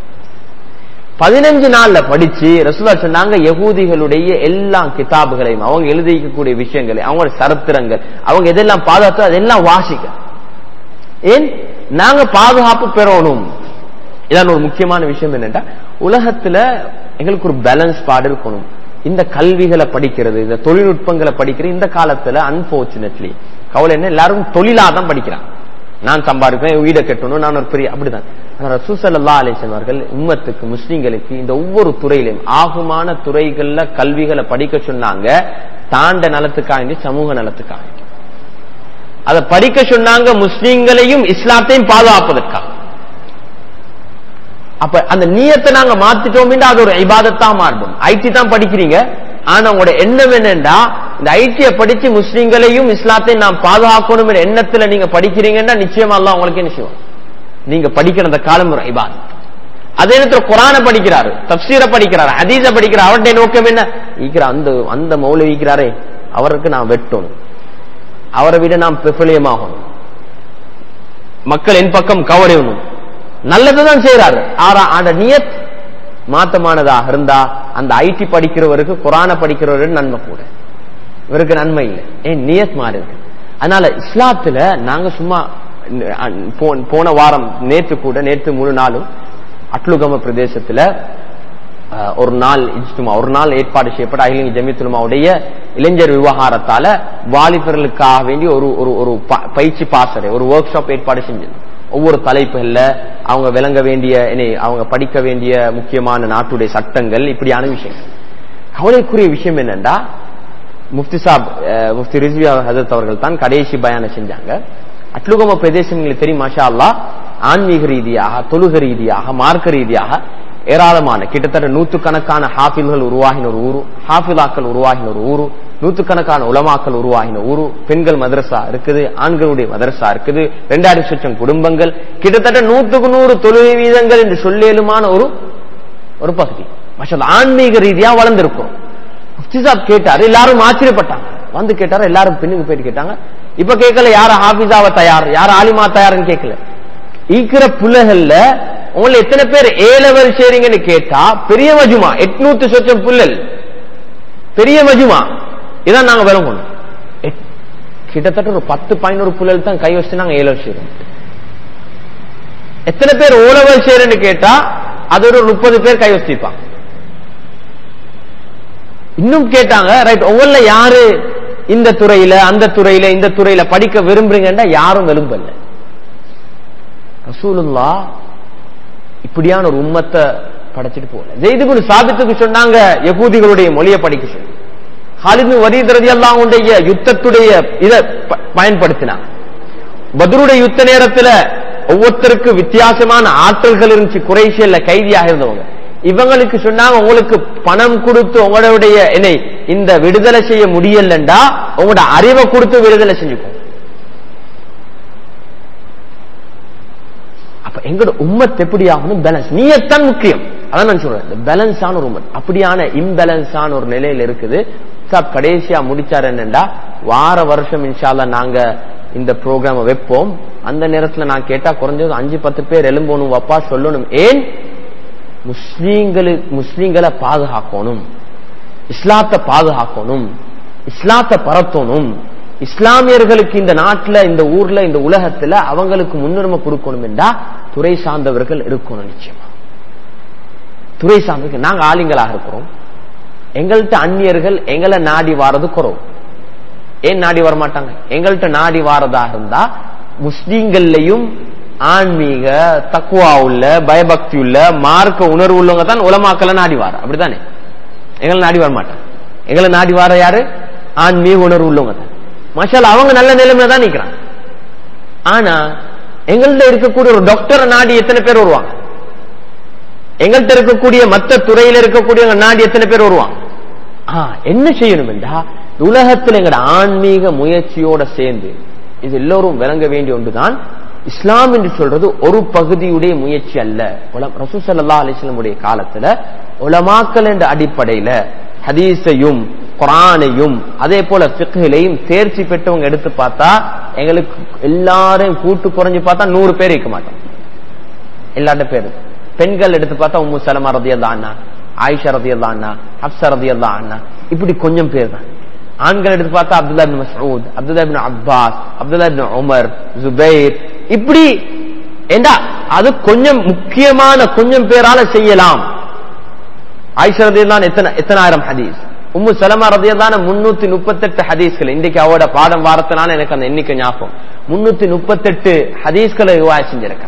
பதினஞ்சு நாள்ல படிச்சு ரசூலா சொன்னாங்க யகூதிகளுடைய எல்லா கிதாபுகளையும் அவங்க எழுதிக்கக்கூடிய விஷயங்களை அவங்க சரித்திரங்கள் அவங்க எதெல்லாம் பாதுகாத்தோ அதெல்லாம் வாசிக்க ஏன் நாங்க பாதுகாப்பு பெறணும் இதான் ஒரு முக்கியமான விஷயம் என்னன்னா உலகத்துல எங்களுக்கு ஒரு பேலன்ஸ் பாடு இருக்கணும் இந்த கல்விகளை படிக்கிறது இந்த தொழில்நுட்பங்களை படிக்கிற இந்த காலத்துல அன்பார்ச்சுனேட்லி கவலை என்ன எல்லாரும் தொழிலா தான் படிக்கிறாங்க நான் சம்பாதிக்கிறேன் வீடை கட்டணும் நான் ஒரு பெரிய அப்படிதான் ஆனா ரசூசல்லா அலிசன் அவர்கள் உம்மத்துக்கு முஸ்லிம்களுக்கு இந்த ஒவ்வொரு துறையிலும் ஆகுமான துறைகள்ல கல்விகளை படிக்க சொன்னாங்க தாண்ட நலத்துக்காக சமூக நலத்துக்காக அதை படிக்க சொன்னாங்க முஸ்லிம்களையும் இஸ்லாத்தையும் பாதுகாப்பதற்காக அப்ப அந்த நியத்தை நாங்க மாத்திட்டோம் அது ஒரு இபாதத்தா மாறும் ஐடி தான் படிக்கிறீங்க ஆனா உங்களோட எண்ணம் என்னன்னா இந்த ஐடியை படிச்சு முஸ்லிம்களையும் இஸ்லாத்தையும் நாம் பாதுகாக்கணும் என்ற எண்ணத்துல நீங்க படிக்கிறீங்கன்னா நிச்சயமா அல்லாஹ் உங்களுக்கு என்ன செய்வோம் நீங்க படிக்கிற அந்த காலம் ஒரு இபாதத் அதே நேரத்துல குரான படிக்கிறாரு தப்சீரை படிக்கிறாரு ஹதீஸ படிக்கிறார் அவருடைய நோக்கம் என்ன ஈக்கிற அந்த அந்த மௌல ஈக்கிறாரே அவருக்கு நான் வெட்டணும் அவரை விட நாம் பிரபலியமாகணும் மக்கள் என் பக்கம் கவரணும் நல்லதுதான் செய்யறாரு ஆனா அந்த நியத் மாத்தமானதாக இருந்தா அந்த ஐடி படிக்கிறவருக்கு குரான படிக்கிறவருக்கு நன்மை கூட இவருக்கு நன்மை இல்லை ஏன் நியத் மாறி இருக்கு அதனால இஸ்லாத்துல நாங்க சும்மா போ- போன வாரம் நேற்று கூட நேற்று மூணு நாளும் அட்லுகம பிரதேசத்துல அஹ், ஒரு நாள் இஜ்துமா ஒரு நாள் ஏற்பாடு செய்யப்பட்ட அகில ஜமித்துலமாவுடைய இளைஞர் விவகாரத்தால வாலிபர்களுக்காக வேண்டி ஒரு ஒரு ஒரு ப- பயிற்சி பாசறை ஒரு ஒர்க் ஷாப் ஏற்பாடு செஞ்சது ஒவ்வொரு தலைப்புகள்ல அவங்க விளங்க வேண்டிய இனி அவங்க படிக்க வேண்டிய முக்கியமான நாட்டுடைய சட்டங்கள் இப்படியான விஷயங்கள் கவலைக்குரிய விஷயம் என்னன்னா முஃப்தி சாப் அஹ், முஃப்தி ரிஸ்வி ஹசரத் அவர்கள் தான் கடைசி பயானம் செஞ்சாங்க அட்லுகம பிரதேசம் எங்களுக்கு தெரியும் மாஷா அல்லாஹ் ஆன்மீக ரீதியாக தொழுக ரீதியாக மார்க்க ரீதியாக ஏராளமான கிட்டத்தட்ட நூற்றுக்கணக்கான ஹாஃபில்கள் உருவாகின ஒரு ஊரு ஹாஃபிலாக்கள் உருவாகின ஒரு ஊரு நூற்றுக்கணக்கான உலமாக்கள் உருவாகின ஊரு பெண்கள் மதரசா இருக்குது ஆண்களுடைய மதரசா இருக்குது ரெண்டாயிரம் லட்சம் குடும்பங்கள் கிட்டத்தட்ட நூற்றுக்கு நூறு தொழுகை வீதங்கள் என்று சொல்லேலுமான ஒரு ஒரு பகுதி மாஷா அல்லாஹ் ஆன்மீக ரீதியா வளர்ந்திருக்கும் முஃப்தி சாப் கேட்டாரு எல்லாரும் ஆச்சரியப்பட்டாங்க வந்து கேட்டாரு எல்லாரும் பின்னுக்கு போயிட்டு கேட்டாங்க இப்ப கேட்கல யார ஹாஃபிஸாவ தயார் யார ஆலிமா தயார்னு கேட்கல ஈக்கிற புள்ளகள்ல உங்களை எத்தனை பேர் ஏ லெவல் செய்றீங்கன்னு கேட்டா பெரிய மஜுமா எட்நூத்து சொச்சம் புள்ளல் பெரிய மஜுமா இதான் நாங்க விளங்கணும் எட்- கிட்டத்தட்ட ஒரு பத்து பதினோரு புள்ளல் தான் கை வச்சு நாங்க ஏ லெவல் செய்றோம் எத்தனை பேர் ஓ லெவல் செய்யறேன்னு கேட்டா அது ஒரு முப்பது பேர் கை வச்சிருப்பாங்க இன்னும் கேட்டாங்க ரைட் உங்கள யாரு இந்த துறையில அந்த துறையில இந்த துறையில படிக்க விரும்புறீங்கன்னா யாரும் விரும்பல ரசூலுல்லா இப்படியான ஒரு உம்மத்தை படைச்சிட்டு போகல ஜெய்துபின் சாபித்துக்கு சொன்னாங்க யகூதிகளுடைய மொழியை படிக்க சொல்லி ஹாலிது வரீத் ரதி அல்லாவுடைய யுத்தத்துடைய இதை ப- பயன்படுத்தினாங்க பத்ருடைய யுத்த நேரத்துல ஒவ்வொருத்தருக்கு வித்தியாசமான ஆற்றல்கள் இருந்துச்சு குறைஷியல்ல கைதியாக இருந்தவங்க இவங்களுக்கு சொன்னாங்க உங்களுக்கு பணம் கொடுத்து உங்களுடைய என்னை இந்த விடுதலை செய்ய முடியலண்டா உங்களோட அறிவை கொடுத்து விடுதலை செஞ்சுக்கோ அப்ப எங்களோட உம்மத் எப்படி ஆகணும் பேலன்ஸ் நீயத்தான் முக்கியம் அதான் நான் சொல்றேன் இந்த பேலன்ஸான ஒரு உம்மத் அப்படியான இம்பேலன்ஸான ஒரு நிலையில இருக்குது சார் கடைசியா முடிச்சாரு என்னண்டா வார வருஷம் இன்ஷால்லா நாங்க இந்த ப்ரோக்ராம வைப்போம் அந்த நேரத்துல நான் கேட்டா குறைஞ்சது அஞ்சு பத்து பேர் எழும்பணும் வப்பா சொல்லணும் ஏன் முஸ்லீம்களுக்கு முஸ்லீம்களை பாதுகாக்கணும் இஸ்லாத்தை பாதுகாக்கணும் இஸ்லாத்தை பரத்தணும் இஸ்லாமியர்களுக்கு இந்த நாட்டுல இந்த ஊர்ல இந்த உலகத்துல அவங்களுக்கு முன்னுரிமை கொடுக்கணும் என்றா துறை சார்ந்தவர்கள் இருக்கணும் நிச்சயமா துறை சார்ந்தவர்கள் நாங்க ஆளுங்களாக இருக்கிறோம் எங்கள்கிட்ட அந்நியர்கள் எங்களை நாடி வாரது குறவு ஏன் நாடி வர மாட்டாங்க எங்கள்கிட்ட நாடி வாரதாக இருந்தா முஸ்லீம்கள்லையும் ஆன்மீக தக்குவா உள்ள பயபக்தி உள்ள மார்க்க உணர்வு உள்ளவங்க தான் உலமாக்கல நாடி வார அப்படித்தானே எங்களை நாடி வர மாட்டாங்க எங்களை நாடி வார யாரு ஆன்மீக உணர்வு உள்ளவங்க தான் மஷால் அவங்க நல்ல நிலைமையில தான் நிக்கிறாங்க ஆனா எங்கள்கிட்ட இருக்கக்கூடிய ஒரு டாக்டரை நாடி எத்தனை பேர் வருவாங்க எங்கள்கிட்ட இருக்கக்கூடிய மற்ற துறையில இருக்கக்கூடிய நாடி எத்தனை பேர் வருவாங்க ஆ, என்ன செய்யணும் என்றா உலகத்தில் எங்கட ஆன்மீக முயற்சியோட சேர்ந்து இது எல்லோரும் விளங்க வேண்டிய ஒன்றுதான் இஸ்லாம் என்று சொல்றது ஒரு பகுதியுடைய முயற்சி அல்ல ரசூ சல்லா அலிஸ்லமுடைய காலத்துல உலமாக்கல் என்ற அடிப்படையில ஹதீஸையும் குரானையும் அதே போல பிக்குகளையும் தேர்ச்சி பெற்றவங்க எடுத்து பார்த்தா எங்களுக்கு எல்லாரையும் கூட்டு குறைஞ்சு பார்த்தா நூறு பேர் இருக்க மாட்டோம் எல்லாட்ட பேரு பெண்கள் எடுத்து பார்த்தா உம்மு சலமா ரதியல்லா அண்ணா ஆயிஷா ரதியல்லா அண்ணா ஹப்சா ரதியல்லா அண்ணா இப்படி கொஞ்சம் பேர் தான் ஆண்கள் எடுத்து பார்த்தா Abdullah ibn Masood Abdullah ibn Abbas Abdullah ibn Umar Zubair இப்படி ஏண்டா அது கொஞ்சம் முக்கியமான கொஞ்சம் பேரால செய்யலாம் ஆயிஷா ரதியல்லான் எத்தனை எத்தனாயிரம் ஹதீஸ் உம்மு சலமா ரதியல்லான முன்னூத்தி முப்பத்தெட்டு ஹதீஸ்கள் இன்றைக்கு அவட பாடம் வாரத்தினால எனக்கு அந்த எண்ணிக்கை ஞாபகம் முன்னூத்தி முப்பத்தெட்டு ஹதீஸ்களை ரிவாய செஞ்சிருக்காங்க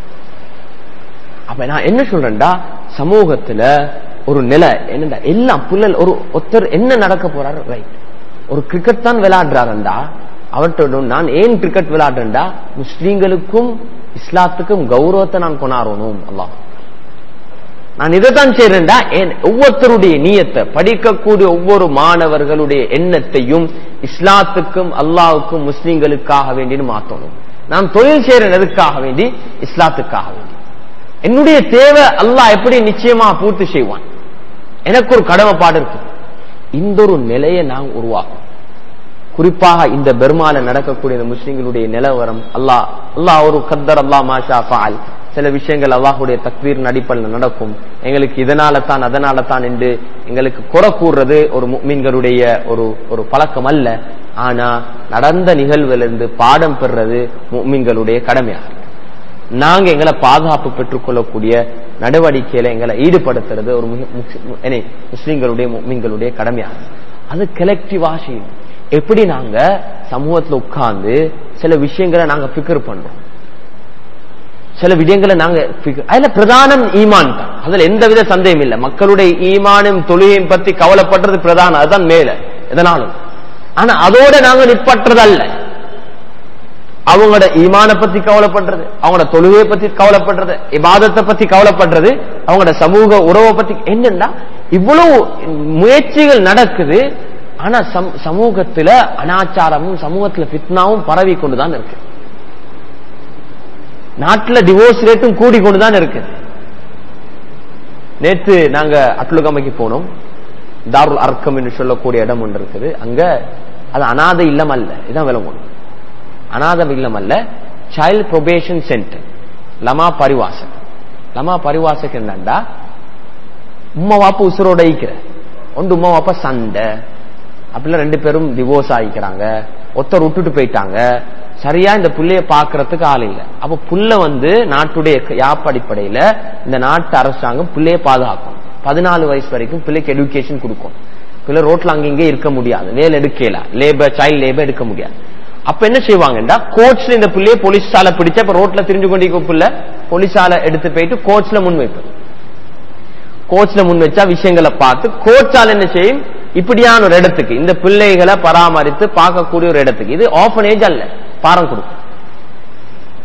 அப்ப நான் என்ன சொல்றேன்டா சமூகத்துல ஒரு நிலை என்னடா எல்லாம் புள்ளல் ஒரு ஒருத்தர் என்ன நடக்க போறாரு ரைட் ஒரு கிரிக்கெட் தான் விளையாடுறாருண்டா அவர்கிட்ட நான் ஏன் கிரிக்கெட் விளையாடுறேன்டா முஸ்லீம்களுக்கும் இஸ்லாத்துக்கும் கௌரவத்தை நான் கொண்டாடணும் அல்லாஹ் நான் இதைத்தான் செய்யறேன்டா என் ஒவ்வொருத்தருடைய நீயத்தை படிக்கக்கூடிய ஒவ்வொரு மாணவர்களுடைய எண்ணத்தையும் இஸ்லாத்துக்கும் அல்லாவுக்கும் முஸ்லீம்களுக்காக வேண்டின்னு மாத்தணும் நான் தொழில் செய்யறேன் எதுக்காக வேண்டி இஸ்லாத்துக்காக வேண்டி என்னுடைய தேவை அல்லாஹ் எப்படி நிச்சயமா பூர்த்தி செய்வான் எனக்கு ஒரு கடமைப்பாடு இருக்கு இந்த ஒரு நிலையை நான் உருவாக்கும் குறிப்பாக இந்த பெர்மால நடக்கக்கூடிய இந்த முஸ்லிம்களுடைய நிலவரம் அல்லாஹ் அல்லாஹ் ஒரு கத்தர் அல்லாஹ் மாஷா ஃபால் சில விஷயங்கள் அல்லாஹுடைய தக்வீர் அடிப்படையில் நடக்கும் எங்களுக்கு இதனால தான் அதனால தான் என்று எங்களுக்கு குறை கூறுறது ஒரு மீன்களுடைய ஒரு ஒரு பழக்கம் அல்ல ஆனா நடந்த நிகழ்விலிருந்து பாடம் பெறுறது மீன்களுடைய கடமையாகும் நாங்க எங்களை பாதுகாப்பு பெற்றுக் கொள்ளக்கூடிய நடவடிக்கையில எங்களை ஈடுபடுத்துறது ஒரு முஸ்லிம்களுடைய மீன்களுடைய கடமையாகும் அது கலெக்டிவா செய்யும் எப்படி நாங்க சமூகத்துல உட்கார்ந்து சில விஷயங்களை நாங்க பிக்கர் பண்றோம் சில விடயங்களை நாங்க அதுல பிரதானம் ஈமான் தான் அதுல எந்தவித சந்தேகம் இல்லை மக்களுடைய ஈமானும் தொழுகையும் பத்தி கவலைப்படுறது பிரதானம் அதுதான் மேல எதனாலும் ஆனா அதோட நாங்க நிற்பற்றது அல்ல அவங்களோட ஈமான பத்தி கவலைப்படுறது அவங்களோட தொழுகையை பத்தி கவலைப்படுறது இபாதத்தை பத்தி கவலைப்படுறது அவங்களோட சமூக உறவை பத்தி என்னன்னா இவ்வளவு முயற்சிகள் நடக்குது ஆனா சமூகத்துல அனாச்சாரமும் சமூகத்துல பித்னாவும் பரவி கொண்டுதான் இருக்கு நாட்டுல டிவோர்ஸ் ரேட்டும் கூடிக்கொண்டுதான் இருக்கு நேத்து நாங்க அட்லுகமைக்கு போனோம் தாருல் அர்க்கம் என்று சொல்லக்கூடிய இடம் ஒன்று இருக்குது அங்க அது அனாதை இல்லம் அல்ல இதான் விளங்கணும் அநாத இல்லம் அல்ல சைல்ட் ப்ரொபேஷன் சென்டர் லமா பரிவாசக் லமா பரிவாசக் என்னண்டா உம்மா வாப்பா உசுரோட ஈக்கிற ஒன்று உம்மா வாப்பா சண்டை அப்படிலாம் ரெண்டு பேரும் டிவோர்ஸ் ஆகிக்கிறாங்க ஒருத்தர் விட்டுட்டு போயிட்டாங்க சரியா இந்த புள்ளைய பாக்குறதுக்கு ஆள் இல்லை அப்ப புள்ள வந்து நாட்டுடைய யாப் அடிப்படையில இந்த நாட்டு அரசாங்கம் பிள்ளைய பாதுகாக்கும் பதினாலு வயசு வரைக்கும் பிள்ளைக்கு எடுக்கேஷன் கொடுக்கும் பிள்ளை ரோட்ல அங்கங்கே இருக்க முடியாது வேலை எடுக்கல லேபர் சைல்ட் லேபர் எடுக்க முடியாது அப்ப என்ன செய்வாங்கடா கோச்ல இந்த பிள்ளைய போலீஸால பிடிச்ச இப்ப ரோட்ல திரிஞ்சு கொண்டிருக்க பிள்ளை போலீஸால எடுத்து போயிட்டு கோச்ல முன் வைப்பது கோச்ல முன் வச்சா விஷயங்களை பார்த்து கோச்சால என்ன செய்யும் இப்படியான ஒரு இடத்துக்கு இந்த பிள்ளைகளை பராமரித்து பார்க்கக்கூடிய ஒரு இடத்துக்கு இது ஆஃபனேஜ் அல்ல பாரம் கொடுக்கும்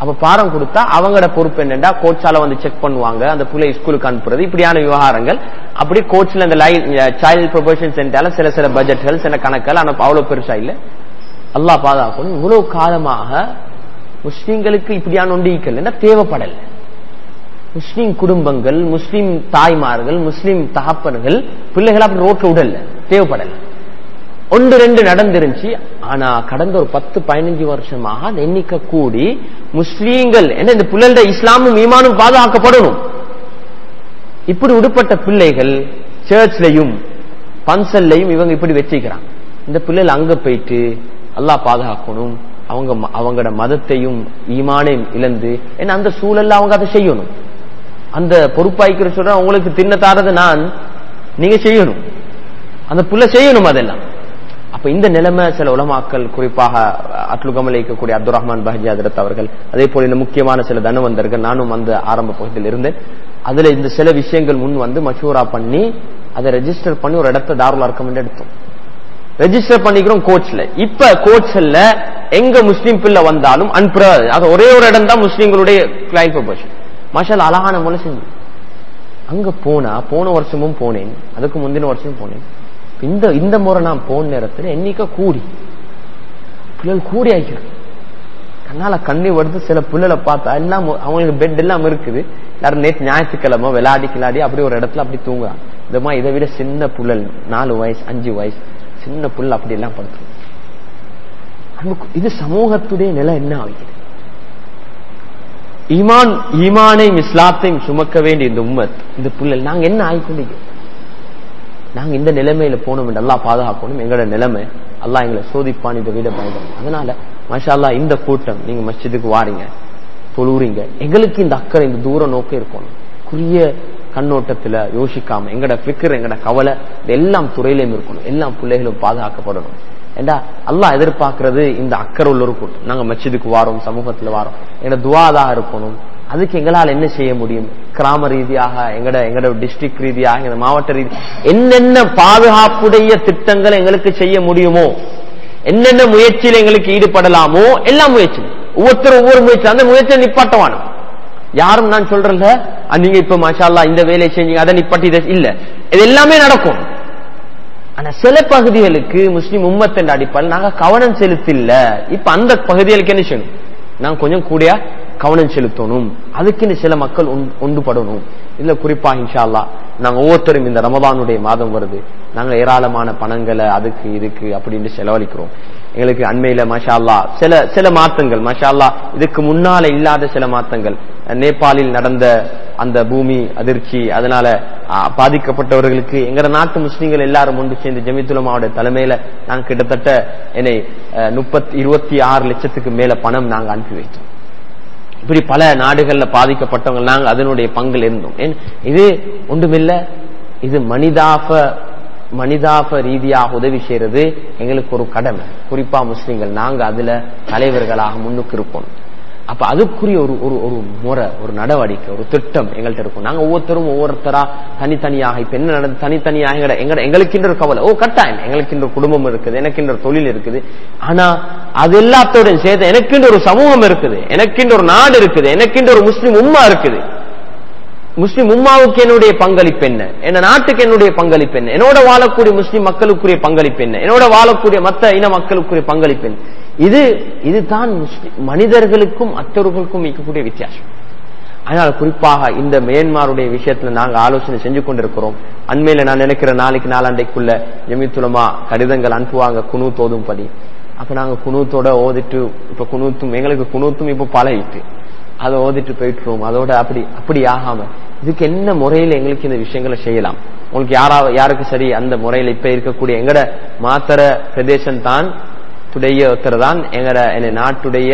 அப்ப பாடம் கொடுத்தா அவங்களோட பொறுப்பு என்னன்னா கோச்சால வந்து செக் பண்ணுவாங்க அந்த பிள்ளை ஸ்கூலுக்கு அனுப்புறது இப்படியான விவகாரங்கள் அப்படி கோச்ல அந்த சைல்ட் ப்ரொபோஷன் சென்டர்ல சில சில பட்ஜெட்கள் சில கணக்குகள் ஆனா அவ்வளவு பெருசா இல்ல அல்லாஹ் பாதுகாக்கணும் இவ்வளவு காலமாக முஸ்லீம்களுக்கு இப்படியான ஒன்றிக்கல் என்ன தேவைப்படல முஸ்லீம் குடும்பங்கள் முஸ்லீம் தாய்மார்கள் முஸ்லீம் தகப்பன்கள் பிள்ளைகள் அப்படி ரோட்ல விடல தேவைப்படல ஒன்று ரெண்டு நடந்துருந்துச்சு ஆனா கடந்த ஒரு பத்து பதினஞ்சு வருஷமாக அந்த எண்ணிக்கை கூடி முஸ்லீம்கள் என்ன இந்த பிள்ளைகள இஸ்லாமும் ஈமானும் பாதுகாக்கப்படணும் இப்படி விடுபட்ட பிள்ளைகள் சர்ச்லயும் பன்சல்லையும் இவங்க இப்படி வச்சுக்கிறாங்க இந்த பிள்ளைகள் அங்க போயிட்டு அல்லாஹ் பாதுகாக்கணும் அவங்க அவங்களோட மதத்தையும் ஈமானையும் இழந்து ஏன்னா அந்த சூழல்ல அவங்க அதை செய்யணும் அந்த பொறுப்பாய்க்கிற சொல்ற உங்களுக்கு தின்ன தாரது நான் நீங்க செய்யணும் அந்த புள்ள செய்யணும் அதெல்லாம் அப்ப இந்த நிலைமை சில உலமாக்கள் குறிப்பாக அட்லுகமல் இருக்கக்கூடிய அப்துல் ரஹ்மான் பஹஜி அதிரத் அவர்கள் அதே போல இந்த முக்கியமான சில தனவந்தர்கள் நானும் அந்த ஆரம்ப பகுதியில் இருந்தேன் அதுல இந்த சில விஷயங்கள் முன் வந்து மஷூரா பண்ணி அதை ரெஜிஸ்டர் பண்ணி ஒரு இடத்த தாருலா இருக்க எடுத்தோம் ரெஜிஸ்டர் பண்ணிக்கிறோம் கோச்ல இப்ப கோச்ல எங்க முஸ்லீம் பிள்ளை வந்தாலும் அனுப்புற அது ஒரே ஒரு இடம் தான் முஸ்லீம்களுடைய கிளைண்ட் ப்ரொபோஷன் மஷால் அழகான முறை செஞ்சு அங்க போனா போன வருஷமும் போனேன் அதுக்கு முந்தின வருஷமும் போனேன் இந்த இந்த முறை நான் போன நேரத்தில் எண்ணிக்கை கூடி பிள்ளைகள் கூடி ஆயிக்கிறது கண்ணால கண்ணி வருது சில பிள்ளைகளை பார்த்தா எல்லாம் அவங்களுக்கு பெட் எல்லாம் இருக்குது எல்லாரும் நேற்று ஞாயிற்றுக்கிழமை விளையாடி கிளாடி அப்படி ஒரு இடத்துல அப்படி தூங்குறாங்க இந்த மாதிரி இதை விட சின்ன புள்ளல் நாலு வயசு அஞ்சு வயசு சின்ன புல் அப்படி எல்லாம் படுத்து இது சமூகத்துடைய நிலை என்ன ஆகிறது ஈமான் ஈமானையும் இஸ்லாத்தையும் சுமக்க வேண்டிய இந்த உம்மத் இந்த புள்ளல் நாங்க என்ன ஆகிக்கொண்டிருக்கோம் நாங்க இந்த நிலைமையில போனோம் நல்லா பாதுகாக்கணும் எங்களோட நிலைமை அல்லாஹ் எங்களை சோதிப்பான் இதை விட பயணம் அதனால மஷா அல்லா இந்த கூட்டம் நீங்க மஸ்ஜிதுக்கு வாரீங்க தொழுறீங்க எங்களுக்கு இந்த அக்கறை இந்த தூர நோக்கம் இருக்கணும் குறிய கண்ணோட்டத்துல யோசிக்காம எங்கட பிக்கர் எங்கட கவலை எல்லாம் துறையிலும் இருக்கணும் எல்லாம் பிள்ளைகளும் பாதுகாக்கப்படணும் ஏண்டா அல்லாஹ் எதிர்பார்க்கறது இந்த அக்கறை உள்ள ஒரு கூட்டம் நாங்க மச்சிதுக்கு வாரோம் சமூகத்துல வாரோம் எங்கட துவாதாக இருக்கணும் அதுக்கு எங்களால் என்ன செய்ய முடியும் கிராம ரீதியாக எங்கட எங்கட டிஸ்ட்ரிக்ட் ரீதியாக எங்க மாவட்ட ரீதி என்னென்ன பாதுகாப்புடைய திட்டங்கள் எங்களுக்கு செய்ய முடியுமோ என்னென்ன முயற்சியில் எங்களுக்கு ஈடுபடலாமோ எல்லா முயற்சியும் ஒவ்வொருத்தரும் ஒவ்வொரு முயற்சி அந்த முயற்சியை நிப்பாட்டவானு யாரும் நான் சொல்றேன்ல நீங்க இப்ப மாஷால்லா இந்த வேலையை செஞ்சீங்க அதை நிப்பாட்டி இதை இல்ல இது எல்லாமே நடக்கும் ஆனா சில பகுதிகளுக்கு முஸ்லீம் உம்மத்தின் அடிப்படையில் நாங்க கவனம் செலுத்தில்ல இப்ப அந்த பகுதிகளுக்கு என்ன செய்யணும் நாங்க கொஞ்சம் கூடிய கவனம் செலுத்தணும் அதுக்குன்னு சில மக்கள் ஒன்றுபடணும் இதுல குறிப்பா இன்ஷால்லா நாங்க ஒவ்வொருத்தரும் இந்த ரமதானுடைய மாதம் வருது நாங்க ஏராளமான பணங்களை அதுக்கு இதுக்கு அப்படின்னு செலவழிக்கிறோம் எங்களுக்கு அண்மையில மஷா அல்லா சில சில மாற்றங்கள் மஷா அல்லா இதுக்கு முன்னால இல்லாத சில மாற்றங்கள் நேபாளில் நடந்த அந்த பூமி அதிர்ச்சி அதனால பாதிக்கப்பட்டவர்களுக்கு எங்க நாட்டு முஸ்லீம்கள் எல்லாரும் ஒன்று சேர்ந்து ஜமித்துலமாவோட தலைமையில நாங்க கிட்டத்தட்ட என்னை முப்பத்தி இருபத்தி ஆறு லட்சத்துக்கு மேல பணம் நாங்க அனுப்பி வைத்தோம் இப்படி பல நாடுகள்ல பாதிக்கப்பட்டவங்க நாங்க அதனுடைய பங்கில் இருந்தோம் இது ஒன்றுமில்ல இது மனிதாப மனிதாப ரீதியாக உதவி செய்யறது எங்களுக்கு ஒரு கடமை குறிப்பா முஸ்லீம்கள் நாங்க அதுல தலைவர்களாக முன்னுக்கு இருப்போம் அப்ப அதுக்குரிய ஒரு ஒரு ஒரு முறை ஒரு நடவடிக்கை ஒரு திட்டம் எங்கள்கிட்ட இருக்கும் நாங்க ஒவ்வொருத்தரும் ஒவ்வொருத்தரா தனித்தனியாக இப்ப என்ன நடந்து தனித்தனியாக எங்கட எங்கட எங்களுக்கின்ற ஒரு கவலை ஓ கட்டாயம் எங்களுக்கின்ற குடும்பம் இருக்குது எனக்கின்ற தொழில் இருக்குது ஆனா அது எல்லாத்தோட சேர்த்து எனக்கின்ற ஒரு சமூகம் இருக்குது எனக்கின்ற ஒரு நாடு இருக்குது எனக்கின்ற ஒரு முஸ்லீம் உம்மா இருக்குது முஸ்லிம் உம்மாவுக்கு என்னுடைய பங்களிப்பு என்ன என்ன நாட்டுக்கு என்னுடைய பங்களிப்பு என்ன என்னோட வாழக்கூடிய முஸ்லிம் மக்களுக்குரிய பங்களிப்பு என்ன என்னோட வாழக்கூடிய மற்ற இன மக்களுக்குரிய பங்களிப்பு என்ன இது இதுதான் மனிதர்களுக்கும் மற்றவர்களுக்கும் இருக்கக்கூடிய வித்தியாசம் அதனால குறிப்பாக இந்த மியான்மாருடைய விஷயத்துல நாங்க ஆலோசனை செஞ்சு கொண்டிருக்கிறோம் அண்மையில நான் நினைக்கிற நாளைக்கு நாளாண்டைக்குள்ள ஜமித்துலமா கடிதங்கள் அனுப்புவாங்க குணு தோதும் படி அப்ப நாங்க குணூத்தோட ஓதிட்டு இப்ப குணூத்தும் எங்களுக்கு குணூத்தும் இப்ப பழகிட்டு அதை ஓதிட்டு போயிட்டுருவோம் அதோட அப்படி அப்படி ஆகாம இதுக்கு என்ன முறையில எங்களுக்கு இந்த விஷயங்களை செய்யலாம் உங்களுக்கு யாரா யாருக்கு சரி அந்த முறையில இப்ப இருக்கக்கூடிய எங்கட மாத்தர பிரதேசம் தான் துடைய ஒருத்தர் தான் எங்கட நாட்டுடைய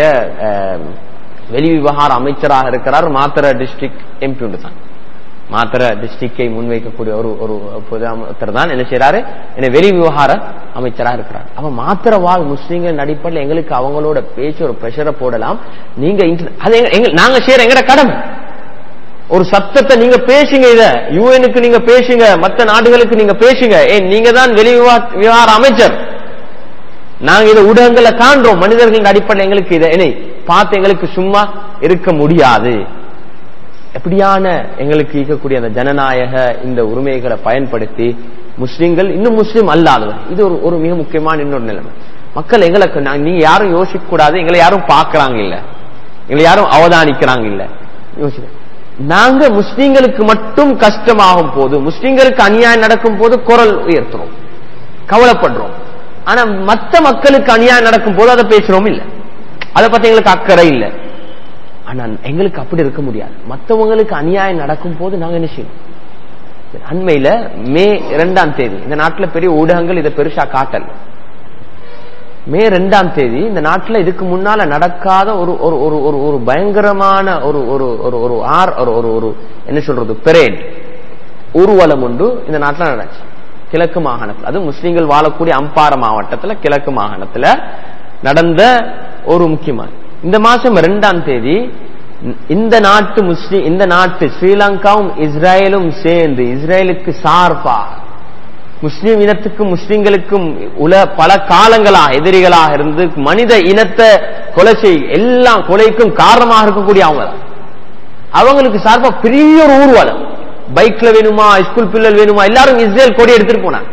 வெளி விவகார அமைச்சராக இருக்கிறார் மாத்தர டிஸ்ட்ரிக்ட் எம்பி ஒன்று தான் மாத்திர டிஸ்ட்ரிக்டை முன்வைக்கக்கூடிய ஒரு ஒரு ஒருத்தர் தான் என்ன செய்யறாரு என்ன வெளி விவகார அமைச்சராக இருக்கிறார் அவன் மாத்திர வாழ் முஸ்லீம்கள் அடிப்படையில் எங்களுக்கு அவங்களோட பேச்சு ஒரு பிரஷரை போடலாம் நீங்க அது நாங்க செய்யற எங்கட கடமை ஒரு சத்தத்தை நீங்க பேசுங்க இத யூஎனுக்கு நீங்க பேசுங்க மற்ற நாடுகளுக்கு நீங்க பேசுங்க ஏன் நீங்க தான் வெளி விவகார அமைச்சர் நாங்க இதை ஊடகங்களை காண்றோம் மனிதர்களின் அடிப்படையில் எங்களுக்கு இதை என்ன பார்த்து எங்களுக்கு சும்மா இருக்க முடியாது எப்படியான எங்களுக்கு இருக்கக்கூடிய அந்த ஜனநாயக இந்த உரிமைகளை பயன்படுத்தி முஸ்லிம்கள் இன்னும் முஸ்லிம் அல்லாதவர் இது ஒரு ஒரு மிக முக்கியமான இன்னொரு நிலைமை மக்கள் எங்களுக்கு நாங்க- நீங்க யாரும் யோசிக்க கூடாது எங்களை யாரும் பார்க்கறாங்க இல்ல எங்களை யாரும் அவதானிக்கிறாங்க இல்ல யோசிக்க நாங்க முஸ்லிம்களுக்கு மட்டும் கஷ்டமாகும் போது முஸ்லிம்களுக்கு அநியாயம் நடக்கும் போது குரல் உயர்த்துறோம் கவலைப்படுறோம் ஆனா மத்த மக்களுக்கு அநியாயம் நடக்கும் போது அதை பேசுறோம் இல்ல அதை பத்தி எங்களுக்கு அக்கறை இல்ல ஆனா எங்களுக்கு அப்படி இருக்க முடியாது மத்தவங்களுக்கு அநியாயம் நடக்கும் போது நாங்க என்ன செய்யணும் அண்மையில மே இரண்டாம் தேதி இந்த நாட்டுல பெரிய ஊடகங்கள் இதை பெருசா காட்டல மே ரெண்டாம் தேதி இந்த நாட்டுல இதுக்கு முன்னால நடக்காத ஒரு ஒரு ஒரு ஒரு ஒரு பயங்கரமான ஒரு ஒரு ஒரு ஒரு ஆர் ஒரு ஒரு ஒரு என்ன சொல்றது பெரேட் ஊர்வலம் ஒன்று இந்த நாட்டுல நடந்துச்சு கிழக்கு மாகாணத்துல அது முஸ்லிம்கள் வாழக்கூடிய அம்பாறை மாவட்டத்துல கிழக்கு மாகாணத்துல நடந்த ஒரு முக்கியமான இந்த மாசம் ரெண்டாம் தேதி இந்த நாட்டு முஸ்லிம் இந்த நாட்டு ஸ்ரீலங்காவும் இஸ்ரேலும் சேர்ந்து இஸ்ரேலுக்கு சார்பா முஸ்லிம் இனத்துக்கும் முஸ்லிம்களுக்கும் உல பல காலங்களாக எதிரிகளாக இருந்து மனித இனத்தை கொலை செய் எல்லா கொலைக்கும் காரணமாக இருக்கக்கூடிய அவங்க தான். அவங்களுக்கு சார்பா பெரிய ஒரு ஊர்வலம் பைக்ல வேணுமா ஸ்கூல் பிள்ளல் வேணுமா எல்லாரும் இஸ்ரேல் கொடி எடுத்துட்டு போனாங்க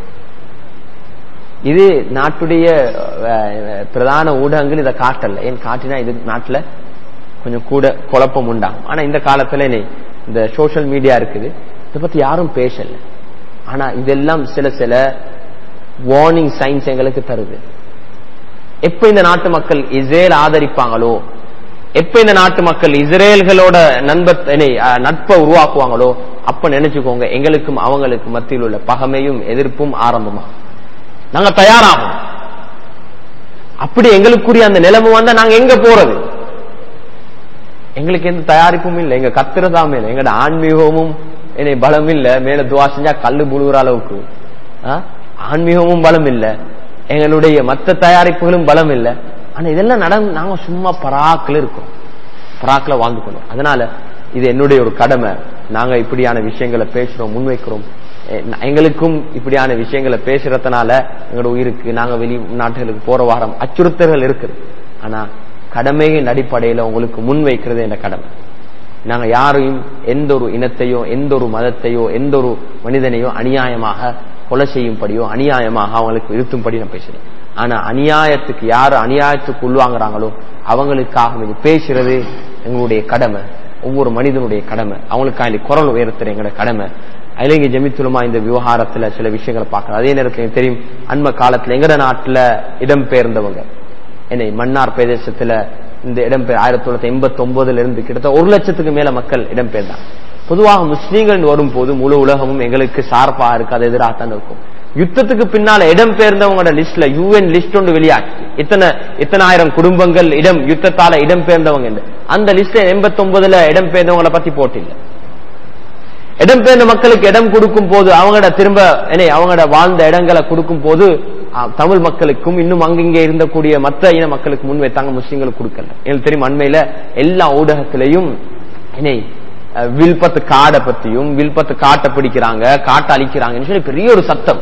இது நாட்டுடைய அஹ், பிரதான ஊடகங்கள் இதை காட்டல ஏன் காட்டினா இது நாட்டுல கொஞ்சம் கூட குழப்பம் உண்டாகும் ஆனா இந்த காலத்துல நீ இந்த சோஷியல் மீடியா இருக்குது இதை பத்தி யாரும் பேசல ஆனா இதெல்லாம் சில சில வார்னிங் சைன்ஸ் எங்களுக்கு தருது எப்ப இந்த நாட்டு மக்கள் இஸ்ரேல் ஆதரிப்பாங்களோ எப்ப இந்த நாட்டு மக்கள் இஸ்ரேல்களோட நண்பர் அஹ், நட்பை உருவாக்குவாங்களோ அப்ப நினைச்சுக்கோங்க எங்களுக்கும் அவங்களுக்கு மத்தியில் உள்ள பகமையும் எதிர்ப்பும் ஆரம்பமா நாங்க தயாராகும் அப்படி எங்களுக்குரிய அந்த நிலைமை வந்தா நாங்க எங்க போறது எங்களுக்கு எந்த தயாரிப்பும் இல்லை எங்க கத்துறதாமே இல்லை எங்கட ஆன்மீகமும் என்னை பலம் இல்ல மேல துவா செஞ்சா கல்லு புழுகிற அளவுக்கு ஆ? ஆன்மீகமும் பலம் இல்ல எங்களுடைய மத்த தயாரிப்புகளும் பலம் இல்ல ஆனா இதெல்லாம் நடந்து நாங்க சும்மா பராக்கில் இருக்கோம் பராக்கில் வாழ்ந்து கொள்வோம் அதனால இது என்னுடைய ஒரு கடமை நாங்க இப்படியான விஷயங்களை பேசுறோம் முன்வைக்கிறோம் எ- எங்களுக்கும் இப்படியான விஷயங்களை பேசுறதுனால எங்களோட உயிருக்கு நாங்க வெளி நாட்டுகளுக்கு போற வாரம் அச்சுறுத்தல்கள் இருக்குது ஆனா கடமையின் அடிப்படையில உங்களுக்கு முன்வைக்கிறது என்ற கடமை நாங்க யாரையும் எந்த ஒரு இனத்தையோ எந்த ஒரு மதத்தையோ எந்த ஒரு மனிதனையோ அநியாயமாக கொலை செய்யும்படியோ அநியாயமாக அவங்களுக்கு இருத்தும்படி நான் பேசுறேன் ஆனா அநியாயத்துக்கு யாரு அநியாயத்துக்கு உள்வாங்குறாங்களோ அவங்களுக்காக இது பேசுறது எங்களுடைய கடமை ஒவ்வொரு மனிதனுடைய கடமை அவங்களுக்காக குரல் உயர்த்துற எங்களோட கடமை இலங்கை ஜமித்துலமா இந்த விவகாரத்துல சில விஷயங்களை பார்க்கலாம் அதே நேரத்தில் எனக்கு தெரியும் அண்மை காலத்துல எங்கட நாட்டுல இடம்பெயர்ந்தவங்க என்னை மன்னார் பிரதேசத்துல இந்த இடம்பெயர் ஆயிரத்தி தொள்ளாயிரத்தி எண்பத்தி ஒன்பதுல இருந்து கிட்டத்தட்ட ஒரு லட்சத்துக்கு மேல மக்கள் இடம்பெயர்ந்தாங்க பொதுவாக முஸ்லீம்கள் வரும்போது முழு உலகமும் எங்களுக்கு சார்பா இருக்கு அது எதிராக தான் இருக்கும் யுத்தத்துக்கு பின்னால இடம்பெயர்ந்தவங்களோட லிஸ்ட்ல யூஎன் லிஸ்ட் ஒன்று வெளியாச்சு இத்தனை இத்தனை ஆயிரம் குடும்பங்கள் இடம் யுத்தத்தால இடம்பெயர்ந்தவங்க என்று. அந்த லிஸ்ட்ல எண்பத்தி ஒன்பதுல இடம்பெயர்ந்தவங்களை பத்தி போட்டில்ல இடம்பெயர்ந்த மக்களுக்கு இடம் கொடுக்கும் போது அவங்களோட திரும்ப என்ன அவங்களோட வாழ்ந்த இடங்களை கொடுக்கும் போது ஆ, தமிழ் மக்களுக்கும் இன்னும் அங்கிங்கே இருந்தக்கூடிய மற்ற இன மக்களுக்கு முன் வைத்தாங்க முஸ்லீம்களுக்கு கொடுக்கல எனக்கு தெரியும் அண்மையில எல்லா ஊடகத்திலையும் என்னை அஹ், வில்பத்து காடை பத்தியும் வில்பத்து காட்டை பிடிக்கிறாங்க காட்டை அழிக்கிறாங்கன்னு சொல்லி பெரிய ஒரு சத்தம்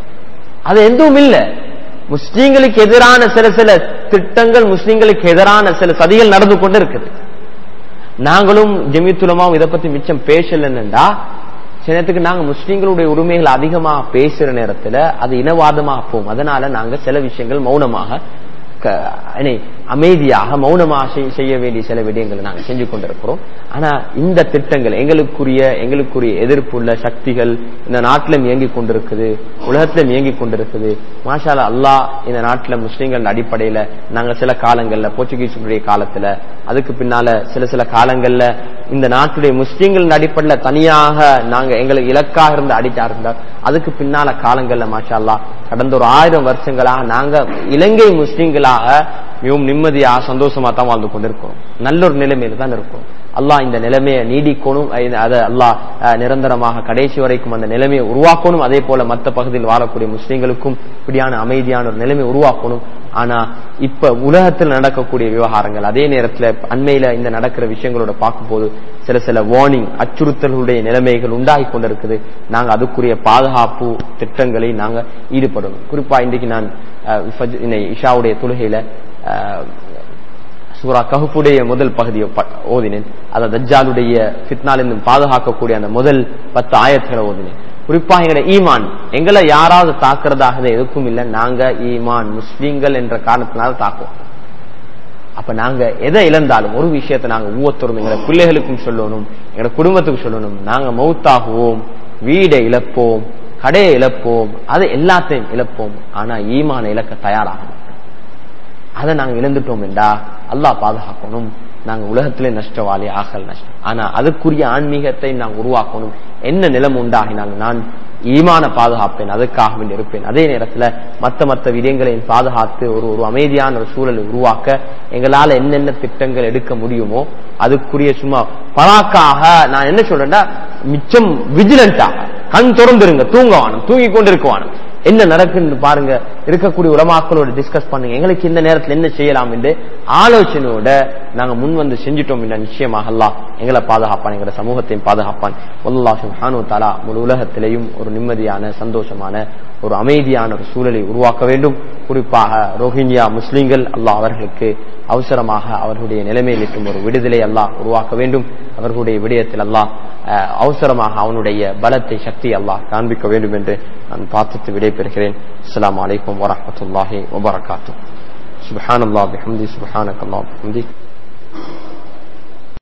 அது எதுவும் இல்ல முஸ்லீம்களுக்கு எதிரான சில சில திட்டங்கள் முஸ்லீம்களுக்கு எதிரான சில சதிகள் நடந்து கொண்டு இருக்குது நாங்களும் ஜெமித்துலமாவும் இதை பத்தி மிச்சம் பேசலன்னுடா சில நேரத்துக்கு நாங்க முஸ்லீம்களுடைய உரிமைகள் அதிகமா பேசுற நேரத்துல அது இனவாதமாக போகும் அதனால நாங்க சில விஷயங்கள் மௌனமாக க- என்ன, அமைதியாக மௌனமாக செய்- செய்ய வேண்டிய சில விடயங்களை நாங்க செஞ்சு கொண்டிருக்கிறோம் ஆனா இந்த திட்டங்கள் எங்களுக்குரிய எங்களுக்குரிய எதிர்ப்புள்ள சக்திகள் இந்த நாட்டிலும் இயங்கிக் கொண்டிருக்குது உலகத்திலும் இயங்கிக் கொண்டிருக்குது மாஷால அல்லாஹ் இந்த நாட்டுல முஸ்லீம்கள் அடிப்படையில நாங்க சில காலங்கள்ல போர்ச்சுகீஸுடைய காலத்துல அதுக்கு பின்னால சில சில காலங்கள்ல இந்த நாட்டுடைய முஸ்லீம்கள் அடிப்படையில தனியாக நாங்க எங்களுக்கு இலக்காக இருந்து அடிச்சா இருந்தால் அதுக்கு பின்னால காலங்கள்ல மாஷா அல்லாஹ் கடந்த ஒரு ஆயிரம் வருஷங்களாக நாங்க இலங்கை முஸ்லீம்களாக மிகவும் நிம்மதியா சந்தோஷமா தான் வாழ்ந்து கொண்டிருக்கிறோம் நல்ல ஒரு நிலைமையில தான் இருக்கோம் அல்லாஹ் இந்த நிலைமையை நீடிக்கணும் அஹ் அதை அல்லாஹ் அஹ், நிரந்தரமாக கடைசி வரைக்கும் அந்த நிலைமையை உருவாக்கணும் அதே போல மற்ற பகுதியில் வாழக்கூடிய முஸ்லீம்களுக்கும் இப்படியான அமைதியான ஒரு நிலைமை உருவாக்கணும் ஆனா இப்ப உலகத்தில் நடக்கக்கூடிய விவகாரங்கள் அதே நேரத்துல அண்மையில இந்த நடக்கிற விஷயங்களோட பார்க்கும்போது சில சில வார்னிங் அச்சுறுத்தல்களுடைய நிலைமைகள் உண்டாகி கொண்டிருக்குது நாங்க அதுக்குரிய பாதுகாப்பு திட்டங்களை நாங்க ஈடுபடணும் குறிப்பா இன்றைக்கு நான் அஹ், ஃபஜ்- இன்னை இஷாவுடைய தொழுகையில அஹ், சூரா கஹுடைய முதல் பகுதியை ப- ஓதினேன் அதை தஜ்ஜாலுடைய ஃபித்னாலிருந்து பாதுகாக்கக்கூடிய அந்த முதல் பத்து ஆயத்துகளை ஓதினேன் குறிப்பா எங்களோட ஈமான் எங்களை யாராவது தாக்குறதாக எதுக்கும் இல்லை நாங்க ஈமான் முஸ்லீம்கள் என்ற காரணத்தினால தாக்குவோம் அப்ப நாங்க எதை இழந்தாலும் ஒரு விஷயத்தை நாங்க ஒவ்வொருத்தரும் எங்க பிள்ளைகளுக்கும் சொல்லணும் எங்க குடும்பத்துக்கு சொல்லணும் நாங்க மௌத்தாகுவோம் வீடை இழப்போம் கடையை இழப்போம் அதை எல்லாத்தையும் இழப்போம் ஆனா ஈமான இழக்க தயாராக மாட்டோம் அதை நாங்க இழந்துட்டோம் என்றா அல்லாஹ் பாதுகாக்கணும் நாங்க உலகத்திலே நஷ்டவாளி ஆகல் நஷ்டம் ஆனா அதுக்குரிய ஆன்மீகத்தை நாங்க உருவாக்கணும் என்ன நிலம் உண்டாகினாலும் நான் ஈமான பாதுகாப்பேன் அதுக்காக வேண்டி இருப்பேன் அதே நேரத்துல மத்த மத்த விடயங்களையும் பாதுகாத்து ஒரு ஒரு அமைதியான ஒரு சூழலை உருவாக்க எங்களால என்னென்ன திட்டங்கள் எடுக்க முடியுமோ அதுக்குரிய சும்மா பராக்காக நான் என்ன சொல்றேன்டா மிச்சம் விஜிலண்டாக கண் திறந்துருங்க தூங்கவானம் தூங்கி கொண்டு இருக்கவானம் என்ன நடக்குன்னு பாருங்க இருக்கக்கூடிய உலமாக்களோட டிஸ்கஸ் பண்ணுங்க எங்களுக்கு இந்த நேரத்துல என்ன செய்யலாம் என்று ஆலோசனையோட நாங்க முன் வந்து செஞ்சிட்டோம் என்ற நிச்சயமாக அல்லாஹ் எங்களை பாதுகாப்பான் எங்களை சமூகத்தையும் பாதுகாப்பான் அல்லாஹ் சுப்ஹானஹு வ தஆலா முழு உலகத்திலேயும் ஒரு நிம்மதியான சந்தோஷமான ஒரு அமைதியான ஒரு சூழலை உருவாக்க வேண்டும் குறிப்பாக ரோஹிங்கியா முஸ்லிம்கள் அல்லாஹ் அவர்களுக்கு அவசரமாக அவர்களுடைய நிலைமையில் இருக்கும் ஒரு விடுதலை அல்லாஹ் உருவாக்க வேண்டும் அவர்களுடைய விடயத்தில் அல்லாஹ் அஹ், அவசரமாக அவனுடைய பலத்தை சக்தி அல்லாஹ் காண்பிக்க வேண்டும் என்று நான் பார்த்துட்டு விடைபெறுகிறேன் அஸ்ஸலாமு அலைக்கும் வரஹ்மத்துல்லாஹி வபரகாத்துஹு சுப்ஹானல்லாஹி பிஹம்தி சுப்ஹானக்கல்லாஹு பிஹம்தி